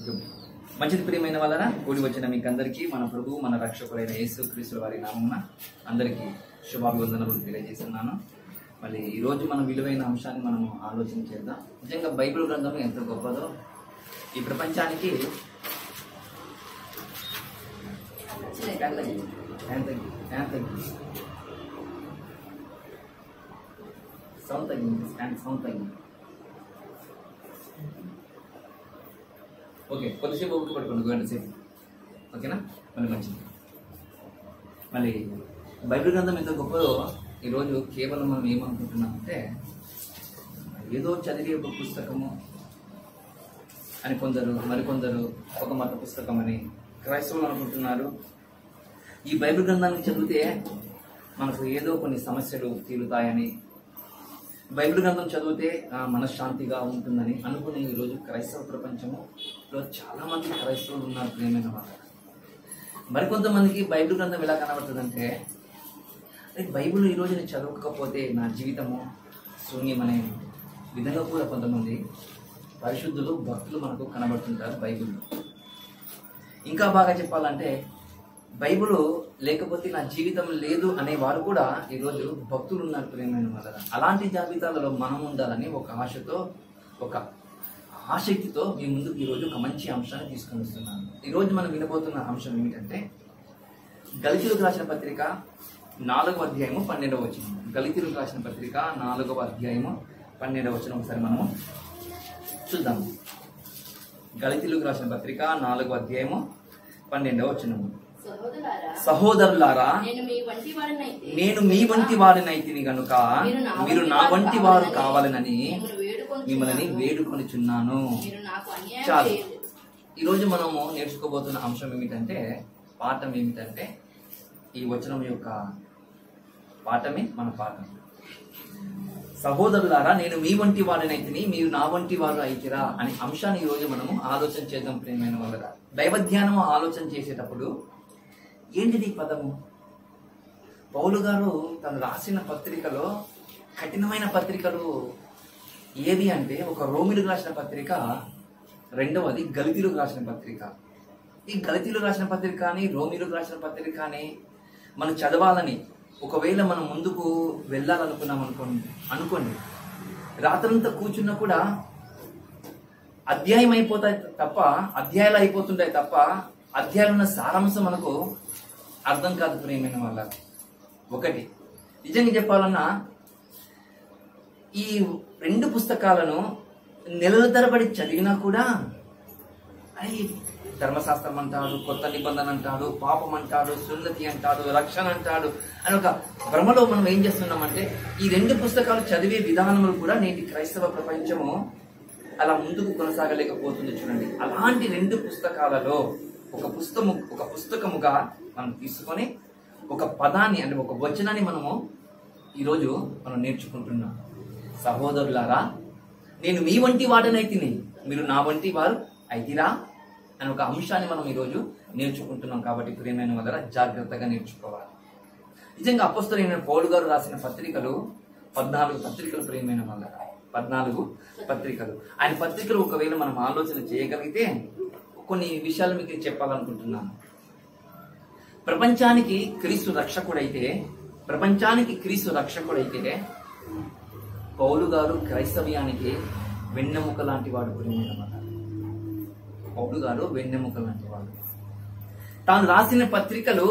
మంచిది ప్రియమైన వలన కూడి వచ్చిన మీకు అందరికీ మన ప్రభు మన రక్షకుడైన యేసు క్రీస్తుల వారి నామమున అందరికీ శుభాభివందనలు తెలియజేస్తున్నాను మళ్ళీ ఈరోజు మన విలువైన అంశాన్ని మనం ఆలోచన చేద్దాం నిజంగా బైబిల్ గ్రంథం ఎంత గొప్పదో ఈ ప్రపంచానికి ఫ్యాన్ తగ్గి, ఫ్యాన్ తగ్గి, ఫ్యాన్ తగ్గి. సౌండ్ తగ్గింది ఫ్యాన్ సౌండ్ తగ్గింది ఓకే కొద్దిసేపు ఓపిక పడుకోండి గంట సేపు ఓకేనా మళ్ళీ మంచిది మళ్ళీ బైబిల్ గ్రంథం ఎంత గొప్పదో ఈరోజు కేవలం మనం ఏమనుకుంటున్నాం అంటే ఏదో చదివే ఒక పుస్తకము అని కొందరు మరికొందరు ఒక మత పుస్తకం అని క్రైస్తవులు అనుకుంటున్నారు ఈ బైబిల్ గ్రంథాన్ని చదివితే మనకు ఏదో కొన్ని సమస్యలు తీరుతాయని బైబిల్ గ్రంథం చదివితే ఆ, మనశ్శాంతిగా ఉంటుందని అనుకునే ఈరోజు క్రైస్తవ ప్రపంచములో చాలా మంది క్రైస్తవులు ఉన్నారు ప్రేమైన వాళ్ళు మరికొంతమందికి బైబిల్ గ్రంథం ఎలా కనబడుతుందంటే అరే బైబిల్ ఈరోజు నేను చదవకపోతే నా జీవితము శూన్యమనే విధంగా కూడా కొంతమంది పరిశుద్ధులు భక్తులు మనకు కనబడుతుంటారు బైబిల్లో ఇంకా బాగా చెప్పాలంటే బైబిల్ లేకపోతే నా జీవితం లేదు అనే వారు కూడా ఈరోజు భక్తులు ఉన్నారు ప్రేమైన వాళ్ళ అలాంటి జాబితాలలో మనం ఉండాలని ఒక ఆశతో ఒక ఆసక్తితో మీ ముందుకు ఈరోజు ఒక మంచి అంశాన్ని తీసుకొని వస్తున్నాను ఈరోజు మనం వినబోతున్న అంశం ఏమిటంటే గలితులకు రాసిన పత్రిక నాలుగవ అధ్యాయము పన్నెండవ వచనం గలితులకు రాసిన పత్రిక నాలుగవ అధ్యాయము పన్నెండవ వచనం ఒకసారి మనము చూద్దాము గలితులకు రాసిన పత్రిక నాలుగవ అధ్యాయము పన్నెండవ వచనము సహోదరులారా సహోదరులారా నేను మీ వంటి వాడినైతే నేను మీ వంటి వారినైతిని గనుక మీరు నా వంటి వారు కావాలనని మిమ్మల్ని వేడుకొనుచున్నాను. మిమ్మల్ని వేడుకొనిచున్నాను మీరు నాకు అన్యాయం చాలు చేయలేదు ఈరోజు మనము నేర్చుకోబోతున్న అంశం ఏమిటంటే పాఠం ఏమిటంటే ఈ వచనం యొక్క పాఠమే మన పాఠం సహోదరులారా నేను మీ వంటి వాడినైతిని మీరు నా వంటి వారు అయితిరా అనే అంశాన్ని ఈరోజు మనము ఆలోచన చేద్దాం ప్రేమైన వాళ్ళ దైవధ్యానం ఆలోచన చేసేటప్పుడు ఏంటిది ఈ పదము పౌలు గారు తను రాసిన పత్రికలో కఠినమైన పత్రికలు ఏది అంటే ఒక రోమిలకు రాసిన పత్రిక రెండవది గలితీలకు రాసిన పత్రిక ఈ గలితీలకు రాసిన పత్రిక కానీ రోమిలకు రాసిన పత్రిక కానీ మనం చదవాలని ఒకవేళ మనం ముందుకు వెళ్ళాలనుకున్నాం అనుకోండి అనుకోండి రాత్రంతా కూర్చున్నా కూడా అధ్యాయం అయిపోతాయి తప్ప అధ్యాయాలు అయిపోతుంటాయి తప్ప అధ్యాయాలు ఉన్న సారాంశం మనకు అర్థం కాదు ప్రేమైన వాళ్ళ ఒకటి నిజంగా చెప్పాలన్నా ఈ రెండు పుస్తకాలను నెలల తరబడి చదివినా కూడా అరే ధర్మశాస్త్రం అంటాడు కొత్త నిబంధన అంటాడు పాపం అంటాడు సున్నతి అంటాడు రక్షణ అంటాడు అని ఒక భ్రమలో మనం ఏం చేస్తున్నామంటే ఈ రెండు పుస్తకాలు చదివే విధానములు కూడా నేటి క్రైస్తవ ప్రపంచము అలా ముందుకు కొనసాగలేకపోతుంది చూడండి అలాంటి రెండు పుస్తకాలలో ఒక పుస్తకము ఒక పుస్తకముగా మనం తీసుకొని ఒక పదాన్ని అంటే ఒక వచనాన్ని మనము ఈరోజు మనం నేర్చుకుంటున్నాం సహోదరులారా నేను మీ వంటి వాడనైతిని మీరు నా వంటి వారు అయితిరా అని ఒక అంశాన్ని మనం ఈరోజు నేర్చుకుంటున్నాం కాబట్టి ప్రియమైన వల్ల జాగ్రత్తగా నేర్చుకోవాలి నిజంగా అపస్తులైన పౌలు గారు రాసిన పత్రికలు పద్నాలుగు పత్రికలు ప్రియమైన వల్ల పద్నాలుగు పత్రికలు ఆయన పత్రికలు ఒకవేళ మనం ఆలోచన చేయగలిగితే కొన్ని విషయాలు మీకు చెప్పాలనుకుంటున్నాను ప్రపంచానికి క్రీస్తు రక్షకుడైతే ప్రపంచానికి క్రీస్తు రక్షకుడైతే పౌలు గారు క్రైస్తవ్యానికి వెన్నెముక లాంటి వాడు ప్రియమైన వాళ్ళ పౌలు గారు వెన్నెముక లాంటి వాడు తాను రాసిన పత్రికలు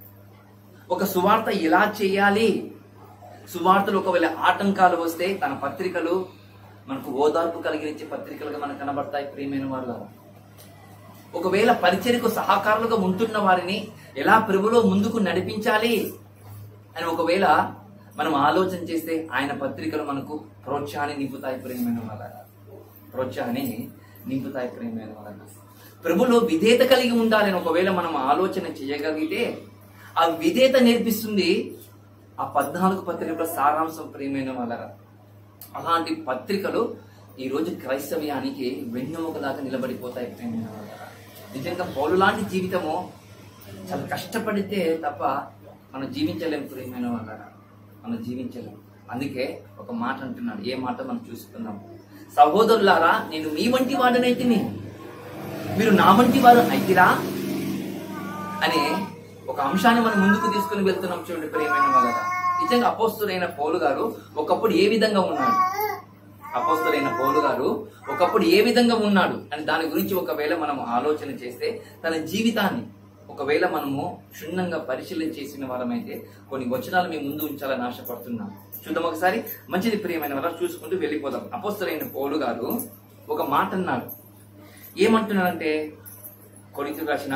ఒక సువార్త ఎలా చేయాలి సువార్తలు ఒకవేళ ఆటంకాలు వస్తే తన పత్రికలు మనకు ఓదార్పు కలిగించే పత్రికలుగా మనకు కనబడతాయి ప్రియమైన వాళ్ళ ఒకవేళ పరిచర్యకు సహకారులుగా ఉంటున్న వారిని ఎలా ప్రభులో ముందుకు నడిపించాలి అని ఒకవేళ మనం ఆలోచన చేస్తే ఆయన పత్రికలు మనకు ప్రోత్సాహాన్ని నింపుతాయి ప్రేమైన వాళ్ళ ప్రోత్సాహాన్ని నింపుతాయి ప్రేమైన వాళ్ళ ప్రభులో విధేయత కలిగి ఉండాలని ఒకవేళ మనం ఆలోచన చేయగలిగితే ఆ విధేయత నేర్పిస్తుంది ఆ పద్నాలుగు పత్రికల సారాంశం ప్రేమైన వాళ్ళ అలాంటి పత్రికలు ఈ రోజు క్రైస్తవ్యానికి వెన్నెముకలాగా నిలబడిపోతాయి ప్రేమైన వాళ్ళ నిజంగా పౌలు లాంటి జీవితము చాలా కష్టపడితే తప్ప మనం జీవించలేము ప్రియమైన వాళ్ళ మనం జీవించలేము అందుకే ఒక మాట అంటున్నాడు ఏ మాట మనం చూసుకుందాం సహోదరులారా నేను మీ వంటి వాడనైతిని మీరు నా వంటి వారు అయితిరా అనే ఒక అంశాన్ని మనం ముందుకు తీసుకుని వెళ్తున్నాం చూడండి ప్రియమైన వాళ్ళ నిజంగా అపోస్తులైన పౌలు గారు ఒకప్పుడు ఏ విధంగా ఉన్నాడు అపోస్తులైన పౌలు గారు ఒకప్పుడు ఏ విధంగా ఉన్నాడు అని దాని గురించి ఒకవేళ మనం ఆలోచన చేస్తే తన జీవితాన్ని ఒకవేళ మనము క్షుణ్ణంగా పరిశీలన చేసిన వారమైతే కొన్ని వచనాలు మేము ముందు ఉంచాలని ఆశపడుతున్నాం చూద్దాం ఒకసారి మంచిది ప్రియమైన వాళ్ళ చూసుకుంటూ వెళ్ళిపోదాం అపోస్తులైన పౌలు గారు ఒక మాట అన్నాడు ఏమంటున్నాడంటే కొరింథీయులకు రాసిన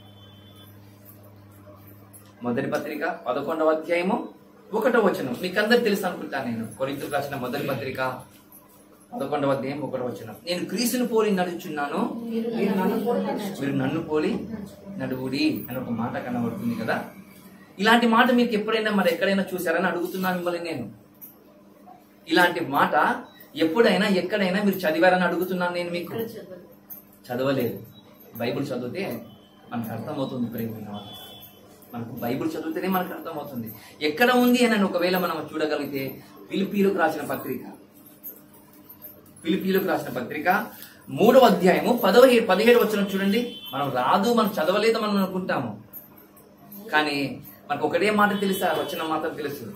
మొదటి పత్రిక పదకొండవ అధ్యాయము ఒకటో వచనం మీకు అందరు తెలుసు అనుకుంటాను నేను కొరింతకు రాసిన మొదటి పత్రిక పదకొండవ అధ్యాయం ఒకటో వచనం నేను క్రీస్తుని పోలి నడుచున్నాను మీరు నన్ను పోలి నడుచుచున్నారు. మీరు నన్ను పోలి నడువుడి అని ఒక మాట కనబడుతుంది కదా ఇలాంటి మాట మీకు ఎప్పుడైనా మరి ఎక్కడైనా చూసారని అడుగుతున్నాను మిమ్మల్ని నేను ఇలాంటి మాట ఎప్పుడైనా ఎక్కడైనా మీరు చదివారని అడుగుతున్నాను నేను మీకు ఇక్కడ చదవదు. చదవలేదు బైబిల్ చదివితే మనకు అర్థమవుతుంది ప్రేమైన వాళ్ళు మనకు బైబిల్ చదివితేనే మనకు అర్థమవుతుంది ఎక్కడ ఉంది అని ఒకవేళ మనం చూడగలిగితే పిలిపీలకు రాసిన పత్రిక పిలిపీలకు రాసిన పత్రిక మూడవ అధ్యాయము పదవ పదిహేడు వచ్చిన చూడండి మనం రాదు మనం చదవలేదు మనం అనుకుంటాము కానీ మనకు ఒకటే మాట తెలుసా వచ్చిన మాత్రం తెలుసు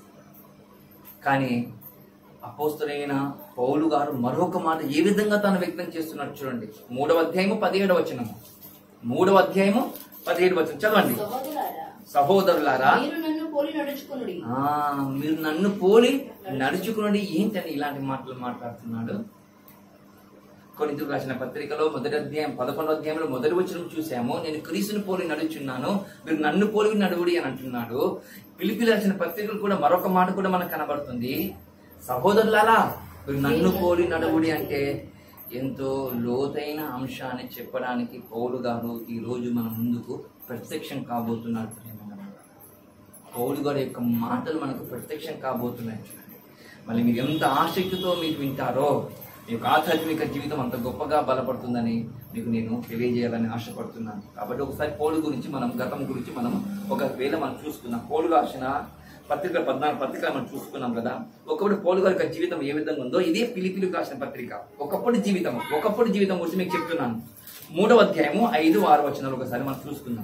కానీ అపోస్తులైన పౌలు గారు మరొక మాట ఏ విధంగా తాను వ్యక్తం చేస్తున్నాడు చూడండి మూడవ అధ్యాయము పదిహేడు వచనము మూడవ అధ్యాయము పదిహేడు వచనం చదవండి సహోదరులారా సహోదరులారా మీరు నన్ను పోలి నడుచుకునుడి ఆ మీరు నన్ను పోలి నడుచుకునండి ఏంటని ఇలాంటి మాటలు మాట్లాడుతున్నాడు కొరింథీయులకు రాసిన పత్రికలో మొదటి అధ్యాయం పదకొండో అధ్యాయంలో మొదటి వచనం చూసాము నేను క్రీస్తుని పోలి నడుచున్నాను మీరు నన్ను పోలి నడువుడి అని అంటున్నాడు పిలిపి రాసిన పత్రికలు కూడా మరొక మాట కూడా మనకు కనబడుతుంది సహోదరులారా మీరు నన్ను పోలి నడువుడి అంటే ఎంతో లోతైన అంశాన్ని చెప్పడానికి పౌలు గారు ఈ రోజు మన ముందుకు ప్రత్యక్షం కాబోతున్నారు ప్రియమైన పౌలు గారి యొక్క మాటలు మనకు ప్రత్యక్షం కాబోతున్నాయి చూడండి మళ్ళీ మీరు ఎంత ఆసక్తితో మీరు వింటారో మీ యొక్క ఆధ్యాత్మిక జీవితం అంత గొప్పగా బలపడుతుందని మీకు నేను తెలియజేయాలని ఆశపడుతున్నాను కాబట్టి ఒకసారి పౌలు గురించి మనం గతం గురించి మనం ఒకవేళ మనం చూసుకుందాం పౌలు రాసిన పత్రిక పద్నాలుగు పత్రికలు మనం చూసుకున్నాం కదా ఒకప్పుడు పౌలు గారి యొక్క జీవితం ఏ విధంగా ఉందో ఇదే పిలిపిలకు రాసిన పత్రిక ఒకప్పుడు జీవితం ఒకప్పుడు జీవితం గురించి మీకు చెప్తున్నాను మూడవ అధ్యాయము ఐదు ఆరు వచనాలు ఒకసారి మనం చూసుకుందాం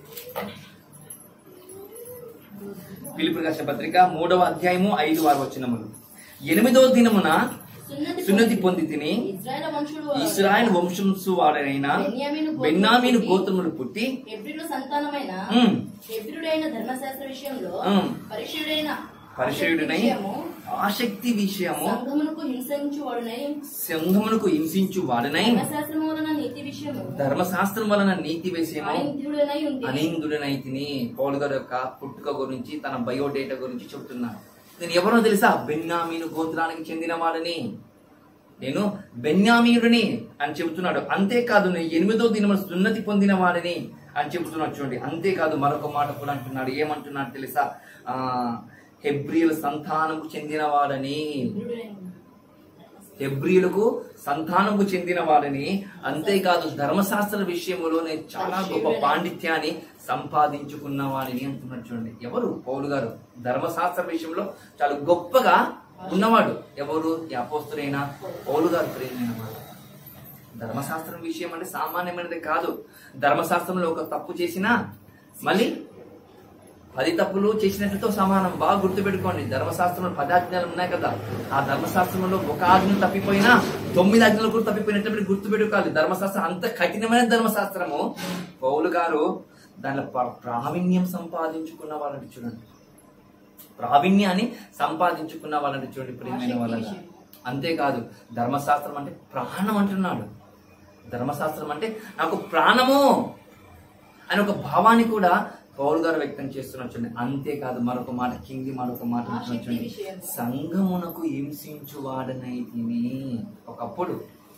పిలుపు రాసిన పత్రిక మూడవ అధ్యాయము ఐదు ఆరు వచనములు ఎనిమిదవ దినమున సున్నతి సున్నతి పొంది తిని ఇజ్రాయెల్ వంశుడు ఇస్రాయల్ వంశంసు వాడైన బెన్యామీను గోత్రములు బెన్నామీను పుట్టి, గోత్రములు పుట్టి హెబ్రిలు సంతానమైన ఉమ్, హెబ్రిడైన ధర్మశాస్త్ర విషయంలో ఉమ్, పరిశుడైన పరిచయుడనై విషయము ఆసక్తి విషయము సంఘమునకు హింసించువాడునై సంఘమునకు హింసించు వాడనై ధర్మశాస్త్రము వలన నీతి విషయము ధర్మశాస్త్రం వలన నీతి విషయము అనింద్యుడనై ఉంది అనిందుడనైతిని పౌలు గారి యొక్క పుట్టుక గురించి తన బయోడేటా గురించి చెబుతున్నాను నేను ఎవరో తెలుసా బెన్యామీను గోత్రానికి చెందిన వాడని నేను బెన్యామీనుడిని అని చెబుతున్నాడు అంతేకాదు నేను ఎనిమిదో దినమున సున్నతి పొందిన వాడిని అని చెబుతున్నాడు చూడండి అంతేకాదు మరొక మాట కూడా అంటున్నాడు ఏమంటున్నాడు తెలుసా ఆ హెబ్రియల సంతానము చెందిన వాడని హెబ్రియుడైన ఉంది. హెబ్రియులకు సంతానము చెందిన వాడని అంతేకాదు ధర్మశాస్త్ర విషయంలో నేను చాలా గొప్ప పాండిత్యాన్ని సంపాదించుకున్న వాడిని అంటున్నాడు చూడండి ఎవరు పౌలు గారు ధర్మశాస్త్ర విషయంలో చాలా గొప్పగా ఉన్నవాడు ఎవరు ఈ అపోస్తులైన పౌలు గారు ప్రేమైన వాడు ధర్మశాస్త్రం విషయం అంటే సామాన్యమైనది కాదు ధర్మశాస్త్రంలో ఒక తప్పు చేసినా మళ్ళీ పది తప్పులు చేసినట్లతో సమానం బాగా గుర్తుపెట్టుకోండి ధర్మశాస్త్రంలో పది ఆజ్ఞలు ఉన్నాయి కదా ఆ ధర్మశాస్త్రంలో ఒక ఆజ్ఞ తప్పిపోయినా తొమ్మిది ఆజ్ఞలు కూడా తప్పిపోయినట్లు మీరు గుర్తుపెట్టుకోవాలి ధర్మశాస్త్రం అంత కఠినమైన ధర్మశాస్త్రము పౌలు గారు దానిలో ప్ర- ప్రావీణ్యం సంపాదించుకున్న వాళ్ళని చూడండి ప్రావీణ్యాన్ని సంపాదించుకున్న వాళ్ళని చూడండి ప్రియమైన వాళ్ళని అంతేకాదు ధర్మశాస్త్రం అంటే ప్రాణం అంటున్నాడు ధర్మశాస్త్రం అంటే నాకు ప్రాణము అని ఒక భావాన్ని కూడా పౌల్ గారు వ్యక్తం చేస్తున్నారు చూడండి అంతేకాదు మరొక మాట కింది మరొక మాట అంటున్నారు చూడండి సంఘమునకు హింసించు వాడనైతిని ఒకప్పుడు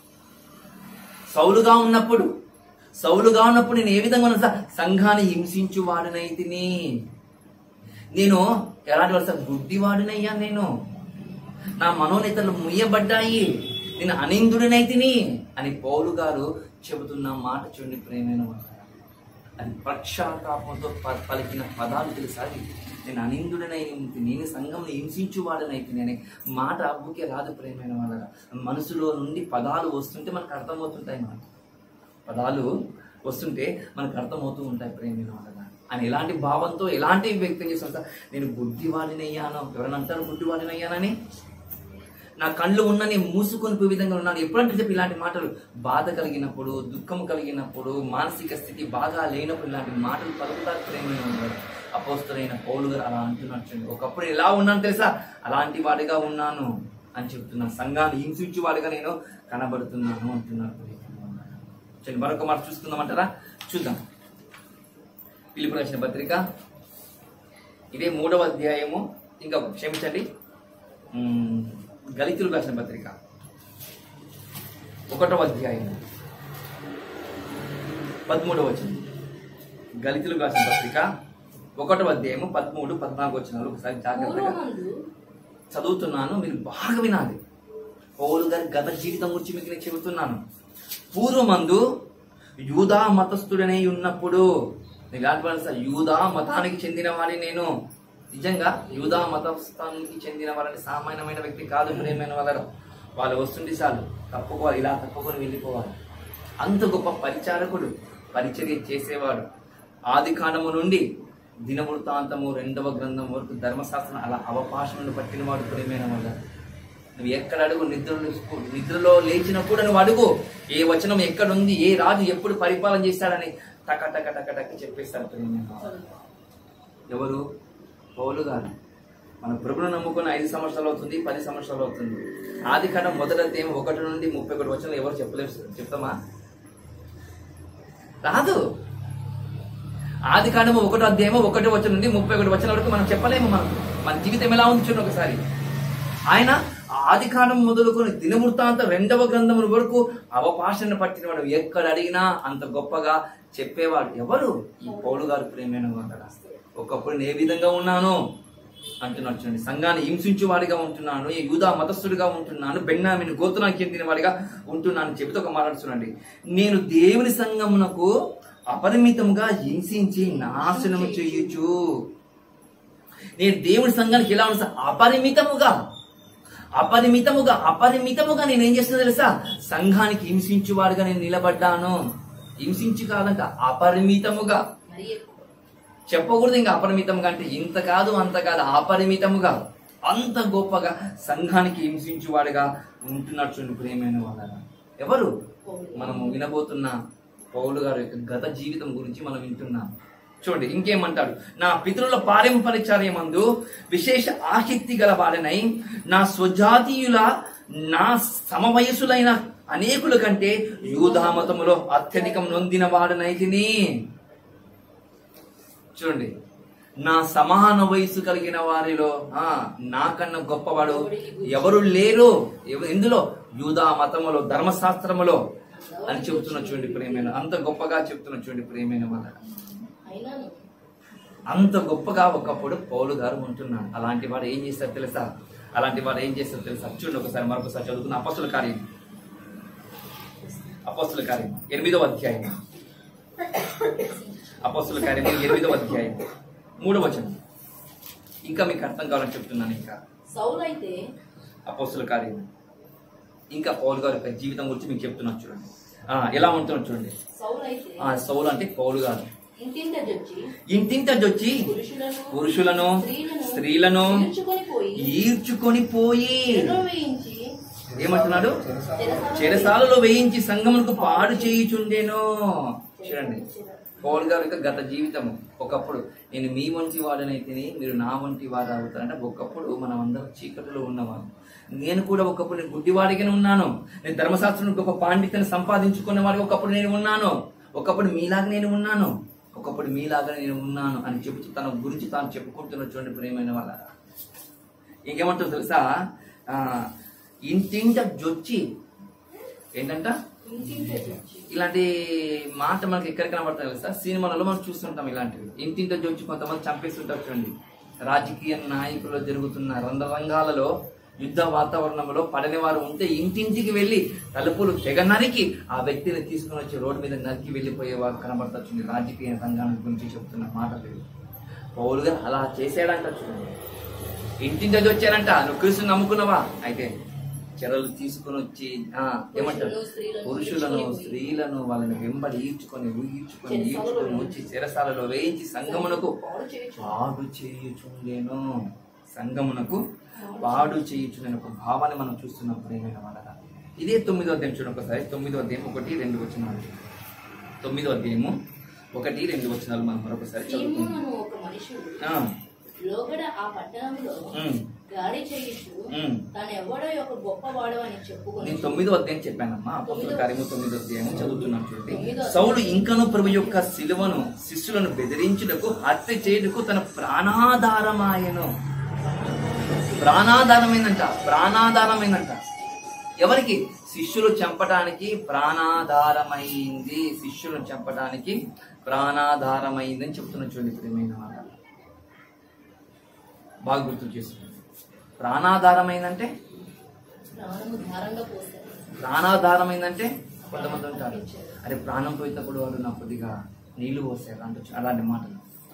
సౌలుగా ఉన్నప్పుడు సౌలుగా ఉన్నప్పుడు నేను ఏ విధంగా ఉన్నా సార్ సంఘాన్ని హింసించు వాడనైతిని నేను ఎలాంటి వాడు సార్ గుడ్డివాడినయ్యా నేను నా మనోనేతలు ముయ్యబడ్డాయి నేను అనిందుడినైతిని అని పౌలు గారు చెబుతున్న మాట చూడండి ప్రేమైన వాళ్ళారా. అది పక్షాతాపంతో ప- పలికిన పదాలు తెలుసా అది? నేను అనిందుడనైతి నేను సంఘంలో హింసించు వాడనైతే అనే మాట అబ్బుకే రాదు ప్రేమైన వాళ్ళ మనసులో నుండి పదాలు వస్తుంటే మనకు అర్థమవుతుంటాయి మనకు పదాలు వస్తుంటే మనకు అర్థమవుతూ ఉంటాయి ప్రేమ వాళ్ళగా అని ఎలాంటి భావంతో ఎలాంటి వ్యక్తం చేస్తుంటా నేను గుడ్డివాడినయ్యాను ఎవరైనా అంటారు గుడ్డివాడినయ్యానని నా కళ్ళు ఉన్నని మూసుకొని పోయే విధంగా ఉన్నాను ఎప్పుడంటే చెప్పి ఇలాంటి మాటలు బాధ కలిగినప్పుడు దుఃఖం కలిగినప్పుడు మానసిక స్థితి బాగా లేనప్పుడు ఇలాంటి మాటలు పలుకుతారు ప్రేమైన ఉన్నారు అపోస్తులైన పౌలు గారు అలా అంటున్నట్టు ఒకప్పుడు ఎలా ఉన్నాను తెలుసా అలాంటి వాడిగా ఉన్నాను అని చెప్తున్నాను సంఘాన్ని హింసించు వాడిగా నేను కనబడుతున్నాను అంటున్నారు చూడండి మరొక మాట చూసుకుందామంటారా చూద్దాం పిలుపు రాసిన పత్రిక ఇదే మూడవ అధ్యాయము ఇంకా క్షమించండి మ్మ్, గలితులు రాసిన పత్రిక ఒకటవ అధ్యాయం పదమూడవ వచనం గలితులు రాసిన పత్రిక ఒకటవ అధ్యాయము పదమూడు పద్నాలుగు వచనాలు ఒకసారి జాగ్రత్తగా పూర్వమందు చదువుతున్నాను మీరు బాగా వినాలి పౌలు గారి గత జీవితం గురించి మీకు నేను చెబుతున్నాను పూర్వమందు యూదా మతస్థుడనే ఉన్నప్పుడు నేను ఇలాంటి వాళ్ళు సార్ యూదా మతానికి చెందిన వాడిని నేను నిజంగా యూదా మతస్థానికి చెందిన వాళ్ళని సామాన్యమైన వ్యక్తి కాదు ప్రేమైన వాళ్ళ వాళ్ళు వస్తుండే చాలు తప్పుకోవాలి ఇలా తప్పుకొని వెళ్ళిపోవాలి అంత గొప్ప పరిచారకుడు పరిచర్య చేసేవాడు ఆది కాండము నుండి దినవృత్తాంతము రెండవ గ్రంథం వరకు ధర్మశాస్త్రం అలా అవకాశం పట్టినవాడు ప్రేమైన వాళ్ళ నువ్వు ఎక్కడ అడుగు నిద్రలో నిద్రలో లేచినప్పుడు నువ్వు అడుగు ఏ వచనం ఎక్కడుంది ఏ రాజు ఎప్పుడు పరిపాలన చేస్తాడని టక టక టక టక చెప్పేస్తాడు ప్రేమైన వాళ్ళ. ఎవరు పౌలు గారు మన ప్రభును నమ్ముకున్న ఐదు సంవత్సరాలు అవుతుంది పది సంవత్సరాలు అవుతుంది ఆది కాండం మొదట అధ్యాయం ఒకటి నుండి ముప్పై ఒకటి వచ్చిన ఎవరు చెప్పలేరు చెప్తామా రాదు ఆది కాండము ఒకటో అధ్యాయము ఒకటి వచ్చిన నుండి ముప్పై ఒకటి వచ్చిన వరకు మనం చెప్పలేము మనం మన జీవితం ఎలా ఉంది చూడండి ఒకసారి ఆయన ఆది కాండం మొదలుకొని దినవృత్తాంతం రెండవ గ్రంథం వరకు అవకాశాన్ని పట్టినవాడు ఎక్కడ అడిగినా అంత గొప్పగా చెప్పేవాడు ఎవరు ఈ పౌలు గారు ప్రేమైన వాడు ఒకప్పుడు నేను ఏ విధంగా ఉన్నాను అంటున్నాడు చూడండి సంఘాన్ని హింసించు వాడిగా ఉంటున్నాను ఈ యూదా మతస్థుడిగా ఉంటున్నాను బెన్నామిని గోత్రానికి చెందిన వాడిగా ఉంటున్నాను అని చెబుతూ ఒక మాట్లాడుతున్నాండి నేను దేవుని సంఘమునకు అపరిమితంగా హింసించి నాశనము చేయొచ్చు నేను దేవుని సంఘానికి ఎలా ఉన్నా అపరిమితముగా అపరిమితముగా అపరిమితముగా నేను ఏం చేస్తున్నా తెలుసా సంఘానికి హింసించువాడుగా నేను నిలబడ్డాను హింసించి కాదంట అపరిమితముగా మరి ఎక్కువ చెప్పకూడదు ఇంకా అపరిమితంగా అంటే ఇంత కాదు అంత కాదు అపరిమితముగా అంత గొప్పగా సంఘానికి హింసించువాడుగా ఉంటున్నాడు చూడండి ప్రేమైన వాళ్ళ ఎవరు మనము వినబోతున్న పౌలు గారి యొక్క గత జీవితం గురించి మనం వింటున్నాం చూడండి ఇంకేమంటాడు నా పితరుల పారంపరిచార్యమందు విశేష ఆసక్తి గల వాడనై నా స్వజాతీయుల నా సమవయసులైన అనేకుల కంటే యూధామతములో అత్యధికం నొందిన వాడనైతిని చూడండి నా సమాన వయసు కలిగిన వారిలో ఆ నాకన్నా గొప్పవాడు ఎవరు లేరు ఎవ- ఎందులో యూదా మతములో ధర్మశాస్త్రములో అని చెబుతున్న చూడండి ప్రేమైన అంత గొప్పగా చెప్తున్న చూడండి ప్రేమైన వాళ్ళ అయినాను అంత గొప్పగా ఒకప్పుడు పౌలు గారు ఉంటున్నాడు అలాంటి వాడు ఏం చేస్తారు తెలుసా అలాంటి వాడు ఏం చేస్తారు తెలుసా చూడండి ఒకసారి మరొకసారి చదువుకున్న అపస్తుల కార్యం అపస్తుల కార్యం ఎనిమిదవ అధ్యాయం అపస్తుల కార్యం ఎనిమిదవ అధ్యాయం మూడవ వచనం ఇంకా మీకు అర్థం కావాలని చెప్తున్నాను ఇంకా సౌలైతే అపస్తుల కార్యం ఇంకా పౌలు గారి యొక్క జీవితం గురించి మీకు చెప్తున్నాను చూడండి ఆ, ఎలా ఉంటున్నాడు చూడండి సౌలైతే ఆ సౌలు అంటే పౌలు గారు ఇంటింట జొచ్చి ఇంటింటొచ్చి పురుషులను పురుషులను స్త్రీలను స్త్రీలను ఈడ్చుకొని పోయి ఈడ్చుకొని పోయి చెరలో వేయించి ఏమంటున్నాడు చెరసాలలో చెరసాలలో వేయించి సంగమునకు పాడు చేయుచుండేను చూడండి పౌల్ గారి యొక్క గత జీవితము ఒకప్పుడు నేను మీ వంటి వాడనైతేనే మీరు నా వంటి వారు అవుతారంటే ఒకప్పుడు మనం అందరం చీకటిలో ఉన్నవారు నేను కూడా ఒకప్పుడు నేను గుడ్డివాడిగానే ఉన్నాను నేను ధర్మశాస్త్రం గొప్ప పాండిత్యాన్ని సంపాదించుకున్న వాడిగా ఒకప్పుడు నేను ఉన్నాను ఒకప్పుడు మీలాగా నేను ఉన్నాను ఒకప్పుడు మీలాగా నేను ఉన్నాను అని చెబుతూ తన గురించి తాను చెప్పుకుంటున్న చూడండి ప్రేమైన వాళ్ళ ఇంకేమంటారు తెలుసా ఆ, ఇంటింట జొచ్చి ఏంటంట ఇంటింట జొచ్చి ఇలాంటి మాట మనకి ఎక్కడ కనబడతాయి తెలుసా సినిమాలలో మనం చూస్తుంటాం ఇలాంటివి ఇంటింట జొచ్చి కొంతమంది చంపేస్తుంటారు చూడండి రాజకీయ నాయకులు జరుగుతున్న రంగరంగాలలో యుద్ధ వాతావరణంలో పడని వారు ఉంటే ఇంటింటికి వెళ్ళి తలుపులు తెగ నరికి ఆ వ్యక్తిని తీసుకుని వచ్చి రోడ్డు మీద నరికి వెళ్ళిపోయేవారు కనబడతారు చూడండి రాజకీయ రంగాన్ని గురించి చెప్తున్న మాటలు పౌలు గారు అలా చేసాడంట చూడండి ఇంటింటి వచ్చారంట నువ్వు క్రీస్తుని నమ్ముకున్నావా అయితే చెరలు తీసుకొని వచ్చి ఆ, ఏమంటారు పురుషులను, స్త్రీలను పురుషులను ఈడ్చుకొని పోయి. స్త్రీలను వాళ్ళని వెంబడి ఈడ్చుకొని ఈడ్చుకొని ఈడ్చుకొని వచ్చి చెరసాలలో వేయించి సంగమునకు పాడు చేయొచ్చు. పాడు చేయుచుండేను సంగమునకు పాడు చేయుచుండేను ఒక భావాన్ని మనం చూస్తున్నాం ప్రేమైన వాళ్ళ ఇదే తొమ్మిదో అధ్యాయం చూడండి ఒకసారి తొమ్మిదో అధ్యాయం ఒకటి రెండు వచనాలు తొమ్మిదో అధ్యాయము ఒకటి రెండు వచనాలు మనం మరొకసారి చదువుకుందాం సీమోను ఒక మనుషుడు ఆ, లోగడ ఆ పట్టణంలో ఉమ్, గాడి చేయుచు ఉమ్. తాను ఎవడో ఒక గొప్పవాడు అని చెప్పుకొని నేను తొమ్మిదో అధ్యాయం చెప్పానమ్మా అపోస్తుల కార్యము తొమ్మిదో అధ్యాయం చదువుతున్నాను చూడండి తొమ్మిదో సౌలు ఇంకను ప్రభు యొక్క శిలువను శిష్యులను బెదిరించుటకు హత్య చేయుటకు తన ప్రాణాధారమాయను ప్రాణాధారమైందంట ప్రాణాధారమైందంట ఎవరికి శిష్యులు చంపటానికి ప్రాణాధారమైంది శిష్యులను చంపటానికి ప్రాణాధారమైంది అని చెప్తున్నా చూడండి ప్రియమైన వాళ్ళ బాగా గుర్తు చేసుకోండి ప్రాణాధారమైందంటే ప్రాణము ధారంగా పోశారు ప్రాణాధారమైందంటే కొంతమంది ఉంటారు అరే ప్రాణం పోయినప్పుడు వాడు నా కొద్దిగా నీళ్లు పోసారు అంటే అలాంటి మాటలు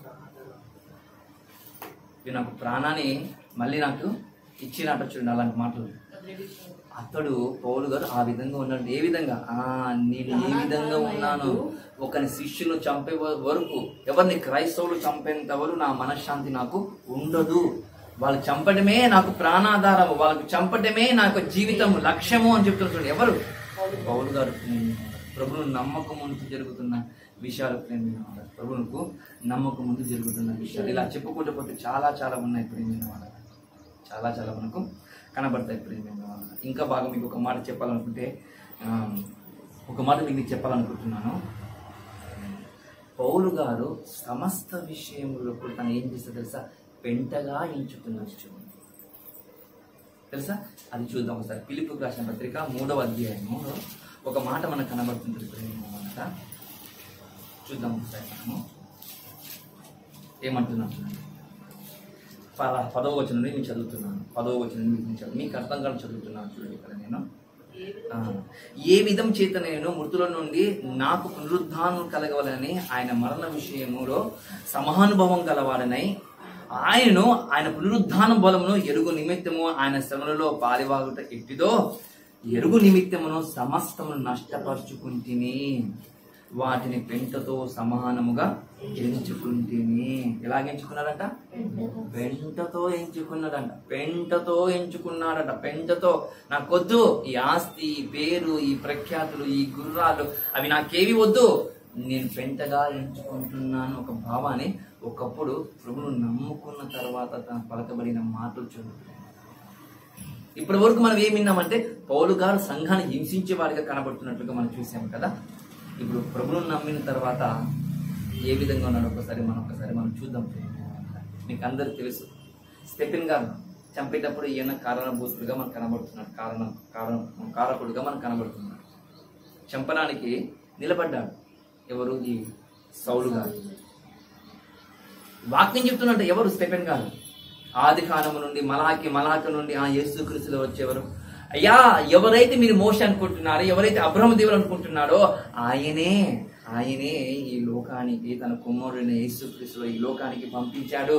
ఇవి నాకు ప్రాణాన్ని మళ్ళీ నాకు ఇచ్చినట్టు చూడండి అలాంటి మాటలు అతడు పౌలు గారు ఆ విధంగా ఉన్నాడు ఏ విధంగా ఆ నేను ఏ విధంగా ఉన్నాను ఒకని శిష్యులు చంపే వ- వరకు ఎవరిని క్రైస్తవులు చంపేంత వరకు నా మనశ్శాంతి నాకు ఉండదు వాళ్ళు చంపడమే నాకు ప్రాణాధారము వాళ్ళకు చంపడమే నాకు జీవితం లక్ష్యము అని చెప్తున్నారు చూడండి. ఎవరు పౌలు గారు ఉమ్, ప్రభువును నమ్మకం ముందు జరుగుతున్న విషయాలు ప్రేమిన వాళ్ళు ప్రభువుకు నమ్మకం ముందు జరుగుతున్న విషయాలు ఇలా చెప్పుకుంటూ పోతే చాలా చాలా ఉన్నాయి ప్రేమిన వాళ్ళు చాలా చాలా మనకు కనబడతాయి ప్రేమైన వాళ్ళు ఇంకా బాగా మీకు ఒక మాట చెప్పాలనుకుంటే ఆ, ఒక మాట మీకు చెప్పాలనుకుంటున్నాను పౌలు గారు సమస్త విషయంలో కూడా తను ఏం చేస్తా తెలుసా పెంటగా ఎంచుకున్నాడు చూడండి తెలుసా అది చూద్దాం ఒకసారి పిలుపు రాసిన పత్రిక మూడవ అధ్యాయము ఒక మాట మనకు కనబడుతుంది ప్రేమ మాట చూద్దాం ఒకసారి మనము ఏమంటున్నాం చూడండి పద పదవ వచనం నుండి నేను చదువుతున్నాను పదవ వచనం నుండి నేను చదువు మీకు అర్థం కాదు చదువుతున్నాను చూడండి ఇక్కడ నేను ఆ, ఏ విధం చేత నేను మృతుల నుండి నాకు పునరుద్ధానం కలగవలని ఆయన మరణ విషయములో సమానుభవం గలవాడనై ఆయనను ఆయన పునరుద్ధాన బలమును ఎరుగు నిమిత్తము ఆయన శ్రమలలో పాలివాగుట ఎట్టిదో ఎరుగు నిమిత్తమును సమస్తమును నష్టపరుచుకుంటుని వాటిని పెంటతో సమానముగా ఎంచుకుంటుని ఎలాగ ఎంచుకున్నారంట పెంటతో ఎంచుకున్నాడంట పెంటతో ఎంచుకున్నాడట పెంటతో నాకొద్దు ఈ ఆస్తి ఈ పేరు ఈ ప్రఖ్యాతులు ఈ గుర్రాలు అవి నాకేవి వద్దు నేను పెంటగా ఎంచుకుంటున్నాను ఒక భావాన్ని ఒకప్పుడు ప్రభును నమ్ముకున్న తర్వాత తన పలకబడిన మాటలు చూడండి ఇప్పటి వరకు మనం ఏం విన్నామంటే పౌలు గారు సంఘాన్ని హింసించే వాడిగా కనబడుతున్నట్లుగా మనం చూసాం కదా ఇప్పుడు ప్రభును నమ్మిన తర్వాత ఏ విధంగా ఉన్నాడో ఒకసారి మనం ఒకసారి మనం చూద్దాం మీకు అందరికి తెలుసు స్టెఫిన్ గారు చంపేటప్పుడు ఈయన కారణభూతుడుగా మనకు కనబడుతున్నాడు కారణం కారణం కారకుడుగా మనకు కనబడుతున్నాడు చంపడానికి నిలబడ్డాడు ఎవరు ఈ సౌలు గారు వాక్యం చెప్తున్నట్టు ఎవరు స్టెఫెన్ గారు ఆది కాలము నుండి మలాకి మలాక నుండి ఆ యేసు క్రీస్తులో వచ్చేవారు అయ్యా ఎవరైతే మీరు మోస అనుకుంటున్నారో ఎవరైతే అబ్రహ్మ దేవుడు అనుకుంటున్నాడో ఆయనే ఆయనే ఈ లోకానికి తన కుమారుడిని యేసు క్రీస్తులో ఈ లోకానికి పంపించాడు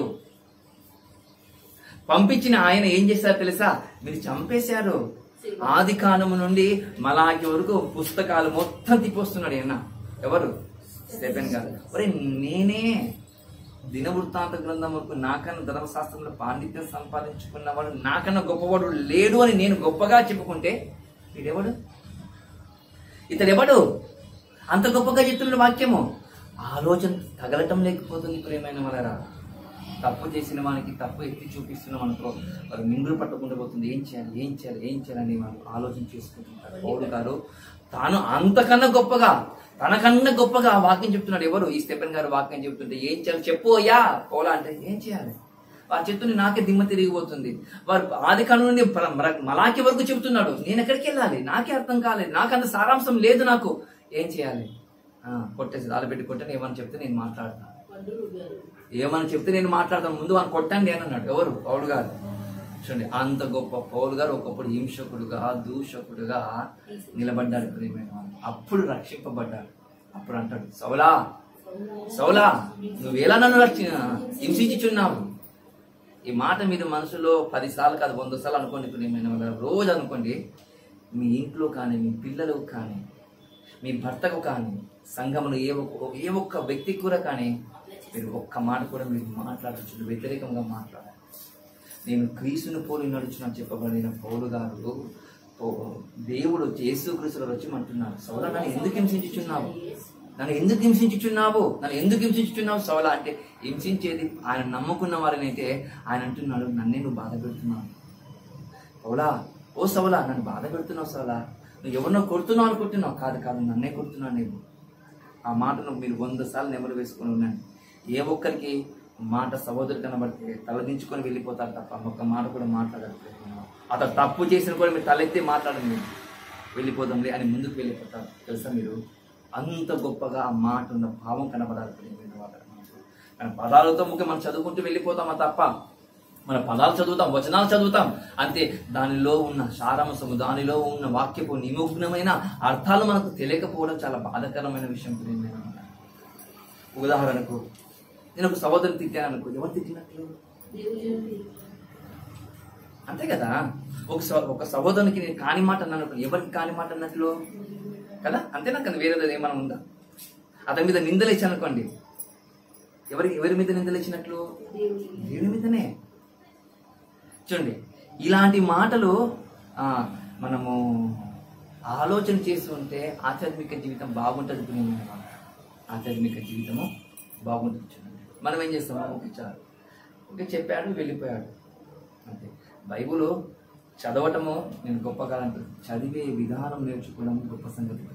పంపించిన ఆయన ఏం చేశారు తెలుసా మీరు చంపేశారు ఆది కాలము నుండి మలాకి వరకు పుస్తకాలు మొత్తం తిప్పొస్తున్నాడు ఆయన ఎవరు స్టెఫెన్ గారు ఒరే నేనే దినవృత్తాంత గ్రంథం వరకు నాకన్నా ధర్మశాస్త్రంలో పాండిత్యం సంపాదించుకున్నవాడు నాకన్నా గొప్పవాడు లేడు అని నేను గొప్పగా చెప్పుకుంటే వీడెవడు ఇతడెవడు అంత గొప్పగా చెప్తున్న వాక్యము ఆలోచన తగలటం లేకపోతుంది ప్రేమైన వాళ్ళరా తప్పు చేసిన వానికి తప్పు ఎత్తి చూపిస్తున్న మనకు వారు మింగులు పట్టకుండా పోతుంది ఏం చేయాలి ఏం చేయాలి ఏం చేయాలని వాళ్ళు ఆలోచన చేసుకుంటుంటారు పౌలు గారు తాను అంతకన్నా గొప్పగా తనకన్నా గొప్పగా ఆ వాక్యం చెప్తున్నాడు ఎవరు ఈ స్టెఫెన్ గారు వాక్యం చెప్తుంటే ఏం చేయాలి చెప్పు అయ్యా పౌలా అంటే ఏం చేయాలి వారు చెప్తుంటే నాకే దిమ్మ తిరిగిపోతుంది వారు ఆది కాలం నుండి ప్ర- మ్ర- మలాకి వరకు చెప్తున్నాడు నేను ఎక్కడికి వెళ్ళాలి నాకే అర్థం కాలేదు నాకంత సారాంశం లేదు నాకు ఏం చేయాలి ఆ, కొట్టేసి దాలు పెట్టి కొట్టని ఏమని చెప్తే నేను మాట్లాడతాను పండురు గారు ఏమని చెప్తే నేను మాట్లాడతాను ముందు అని కొట్టండి అని అన్నాడు ఎవరు పౌలు గారు చూడండి అంత గొప్ప పౌలు గారు ఒకప్పుడు హింసకుడుగా దూషకుడుగా నిలబడ్డాడు ప్రియమైన వాళ్ళు అప్పుడు రక్షింపబడ్డాడు అప్పుడు అంటాడు సౌలా సౌలా నువ్వు ఎలా నన్ను రక్షి హింసించుచున్నావు ఈ మాట మీరు మనసులో పది సార్లు కాదు వంద సార్లు అనుకోండి ప్రియమైన వాళ్ళ రోజు అనుకోండి మీ ఇంట్లో కానీ మీ పిల్లలకు కానీ మీ భర్తకు కానీ సంఘంలో ఏ ఒక్క ఏ ఒక్క వ్యక్తికి కూడా కానీ మీరు ఒక్క మాట కూడా మీరు మాట్లాడచ్చు వ్యతిరేకంగా మాట్లాడాలి నేను క్రీస్తుని పోలి నడుచున్నా చెప్పబడిన పౌలు గారు పౌ- దేవుడు వచ్చి యేసు క్రీస్తులు వచ్చి అంటున్నాడు సౌలా నన్ను ఎందుకు హింసించుచున్నావు నన్ను ఎందుకు హింసించుచున్నావు నన్ను ఎందుకు హింసించుచున్నావు సౌలా అంటే హింసించేది ఆయన నమ్ముకున్న వారిని అయితే ఆయన అంటున్నాడు నన్నే నువ్వు బాధ పెడుతున్నావు సౌలా ఓ సౌలా నన్ను బాధ పెడుతున్నావు సౌలా నువ్వు ఎవరినో కొడుతున్నావు అనుకుంటున్నావు కాదు కాదు నన్నే కొడుతున్నావు నేను ఆ మాటను మీరు వంద సార్లు నెమరు వేసుకొని ఉండండి ఏ ఒక్కరికి మాట సహోదరు కనబడితే తలదించుకొని వెళ్ళిపోతారు తప్ప ఒక్క మాట కూడా మాట్లాడరు అతను తప్పు చేసిన కూడా మీరు తలెత్తి మాట్లాడండి వెళ్ళిపోదాంలే అని ముందుకు వెళ్ళిపోతారు తెలుసా మీరు అంత గొప్పగా ఆ మాట ఉన్న భావం కనబడాలి ప్రియమైన వాళ్ళ మనకు. కానీ పదాలతో ముఖ్యం మనం చదువుకుంటూ వెళ్ళిపోతామా తప్ప మన పదాలు చదువుతాం వచనాలు చదువుతాం అంతే దానిలో ఉన్న సారాంశము దానిలో ఉన్న వాక్యపు నిమగ్నమైన అర్థాలు మనకు తెలియకపోవడం చాలా బాధాకరమైన విషయం ప్రియమైన వాళ్ళ. ఉదాహరణకు నేను ఒక సహోదరుని తిట్టాను అనుకో ఎవరు తిట్టినట్లు దేవుని అంతే కదా ఒక స- ఒక సహోదరునికి నేను కాని మాట అన్నాను అనుకో, ఎవరికి కాని మాట అన్నట్లు కదా అంతేనా కదా వేరేది ఏమైనా ఉందా అతని మీద నిందలు ఇచ్చాను అనుకోండి ఎవరి ఎవరి మీద నిందలు ఇచ్చినట్లు దేవుని దేవుని మీదనే చూడండి ఇలాంటి మాటలు ఆ, మనము ఆలోచన చేస్తూ ఉంటే ఆధ్యాత్మిక జీవితం బాగుంటుంది ప్రియమైన వాళ్ళ. ఆధ్యాత్మిక జీవితము బాగుంటుంది చూడండి మనం ఏం చేస్తాం ఓకే చాలు ఓకే చెప్పాడు వెళ్ళిపోయాడు అంతే బైబుల్ చదవటము నేను గొప్ప కాదంటే చదివే విధానం నేర్చుకోవడం గొప్ప సంగతి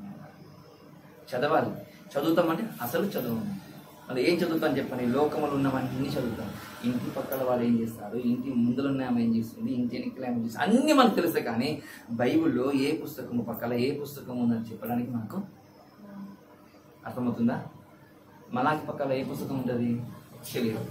చదవాలి చదువుతామంటే అసలు చదవము మళ్ళీ ఏం చదువుతాం చెప్పండి లోకములు ఉన్నవన్నీ చదువుతాం ఇంటి పక్కల వాళ్ళు ఏం చేస్తారు ఇంటి ముందులో ఉన్న ఆమె ఏం చేస్తుంది ఇంటి వెనకాల ఏం చేస్తుంది అన్నీ మనకు తెలుస్తాయి కానీ బైబిల్లో ఏ పుస్తకము పక్కల ఏ పుస్తకం ఉందని చెప్పడానికి మనకు అర్థమవుతుందా మలాకి పక్కల ఏ పుస్తకం ఉంటుంది తెలియదు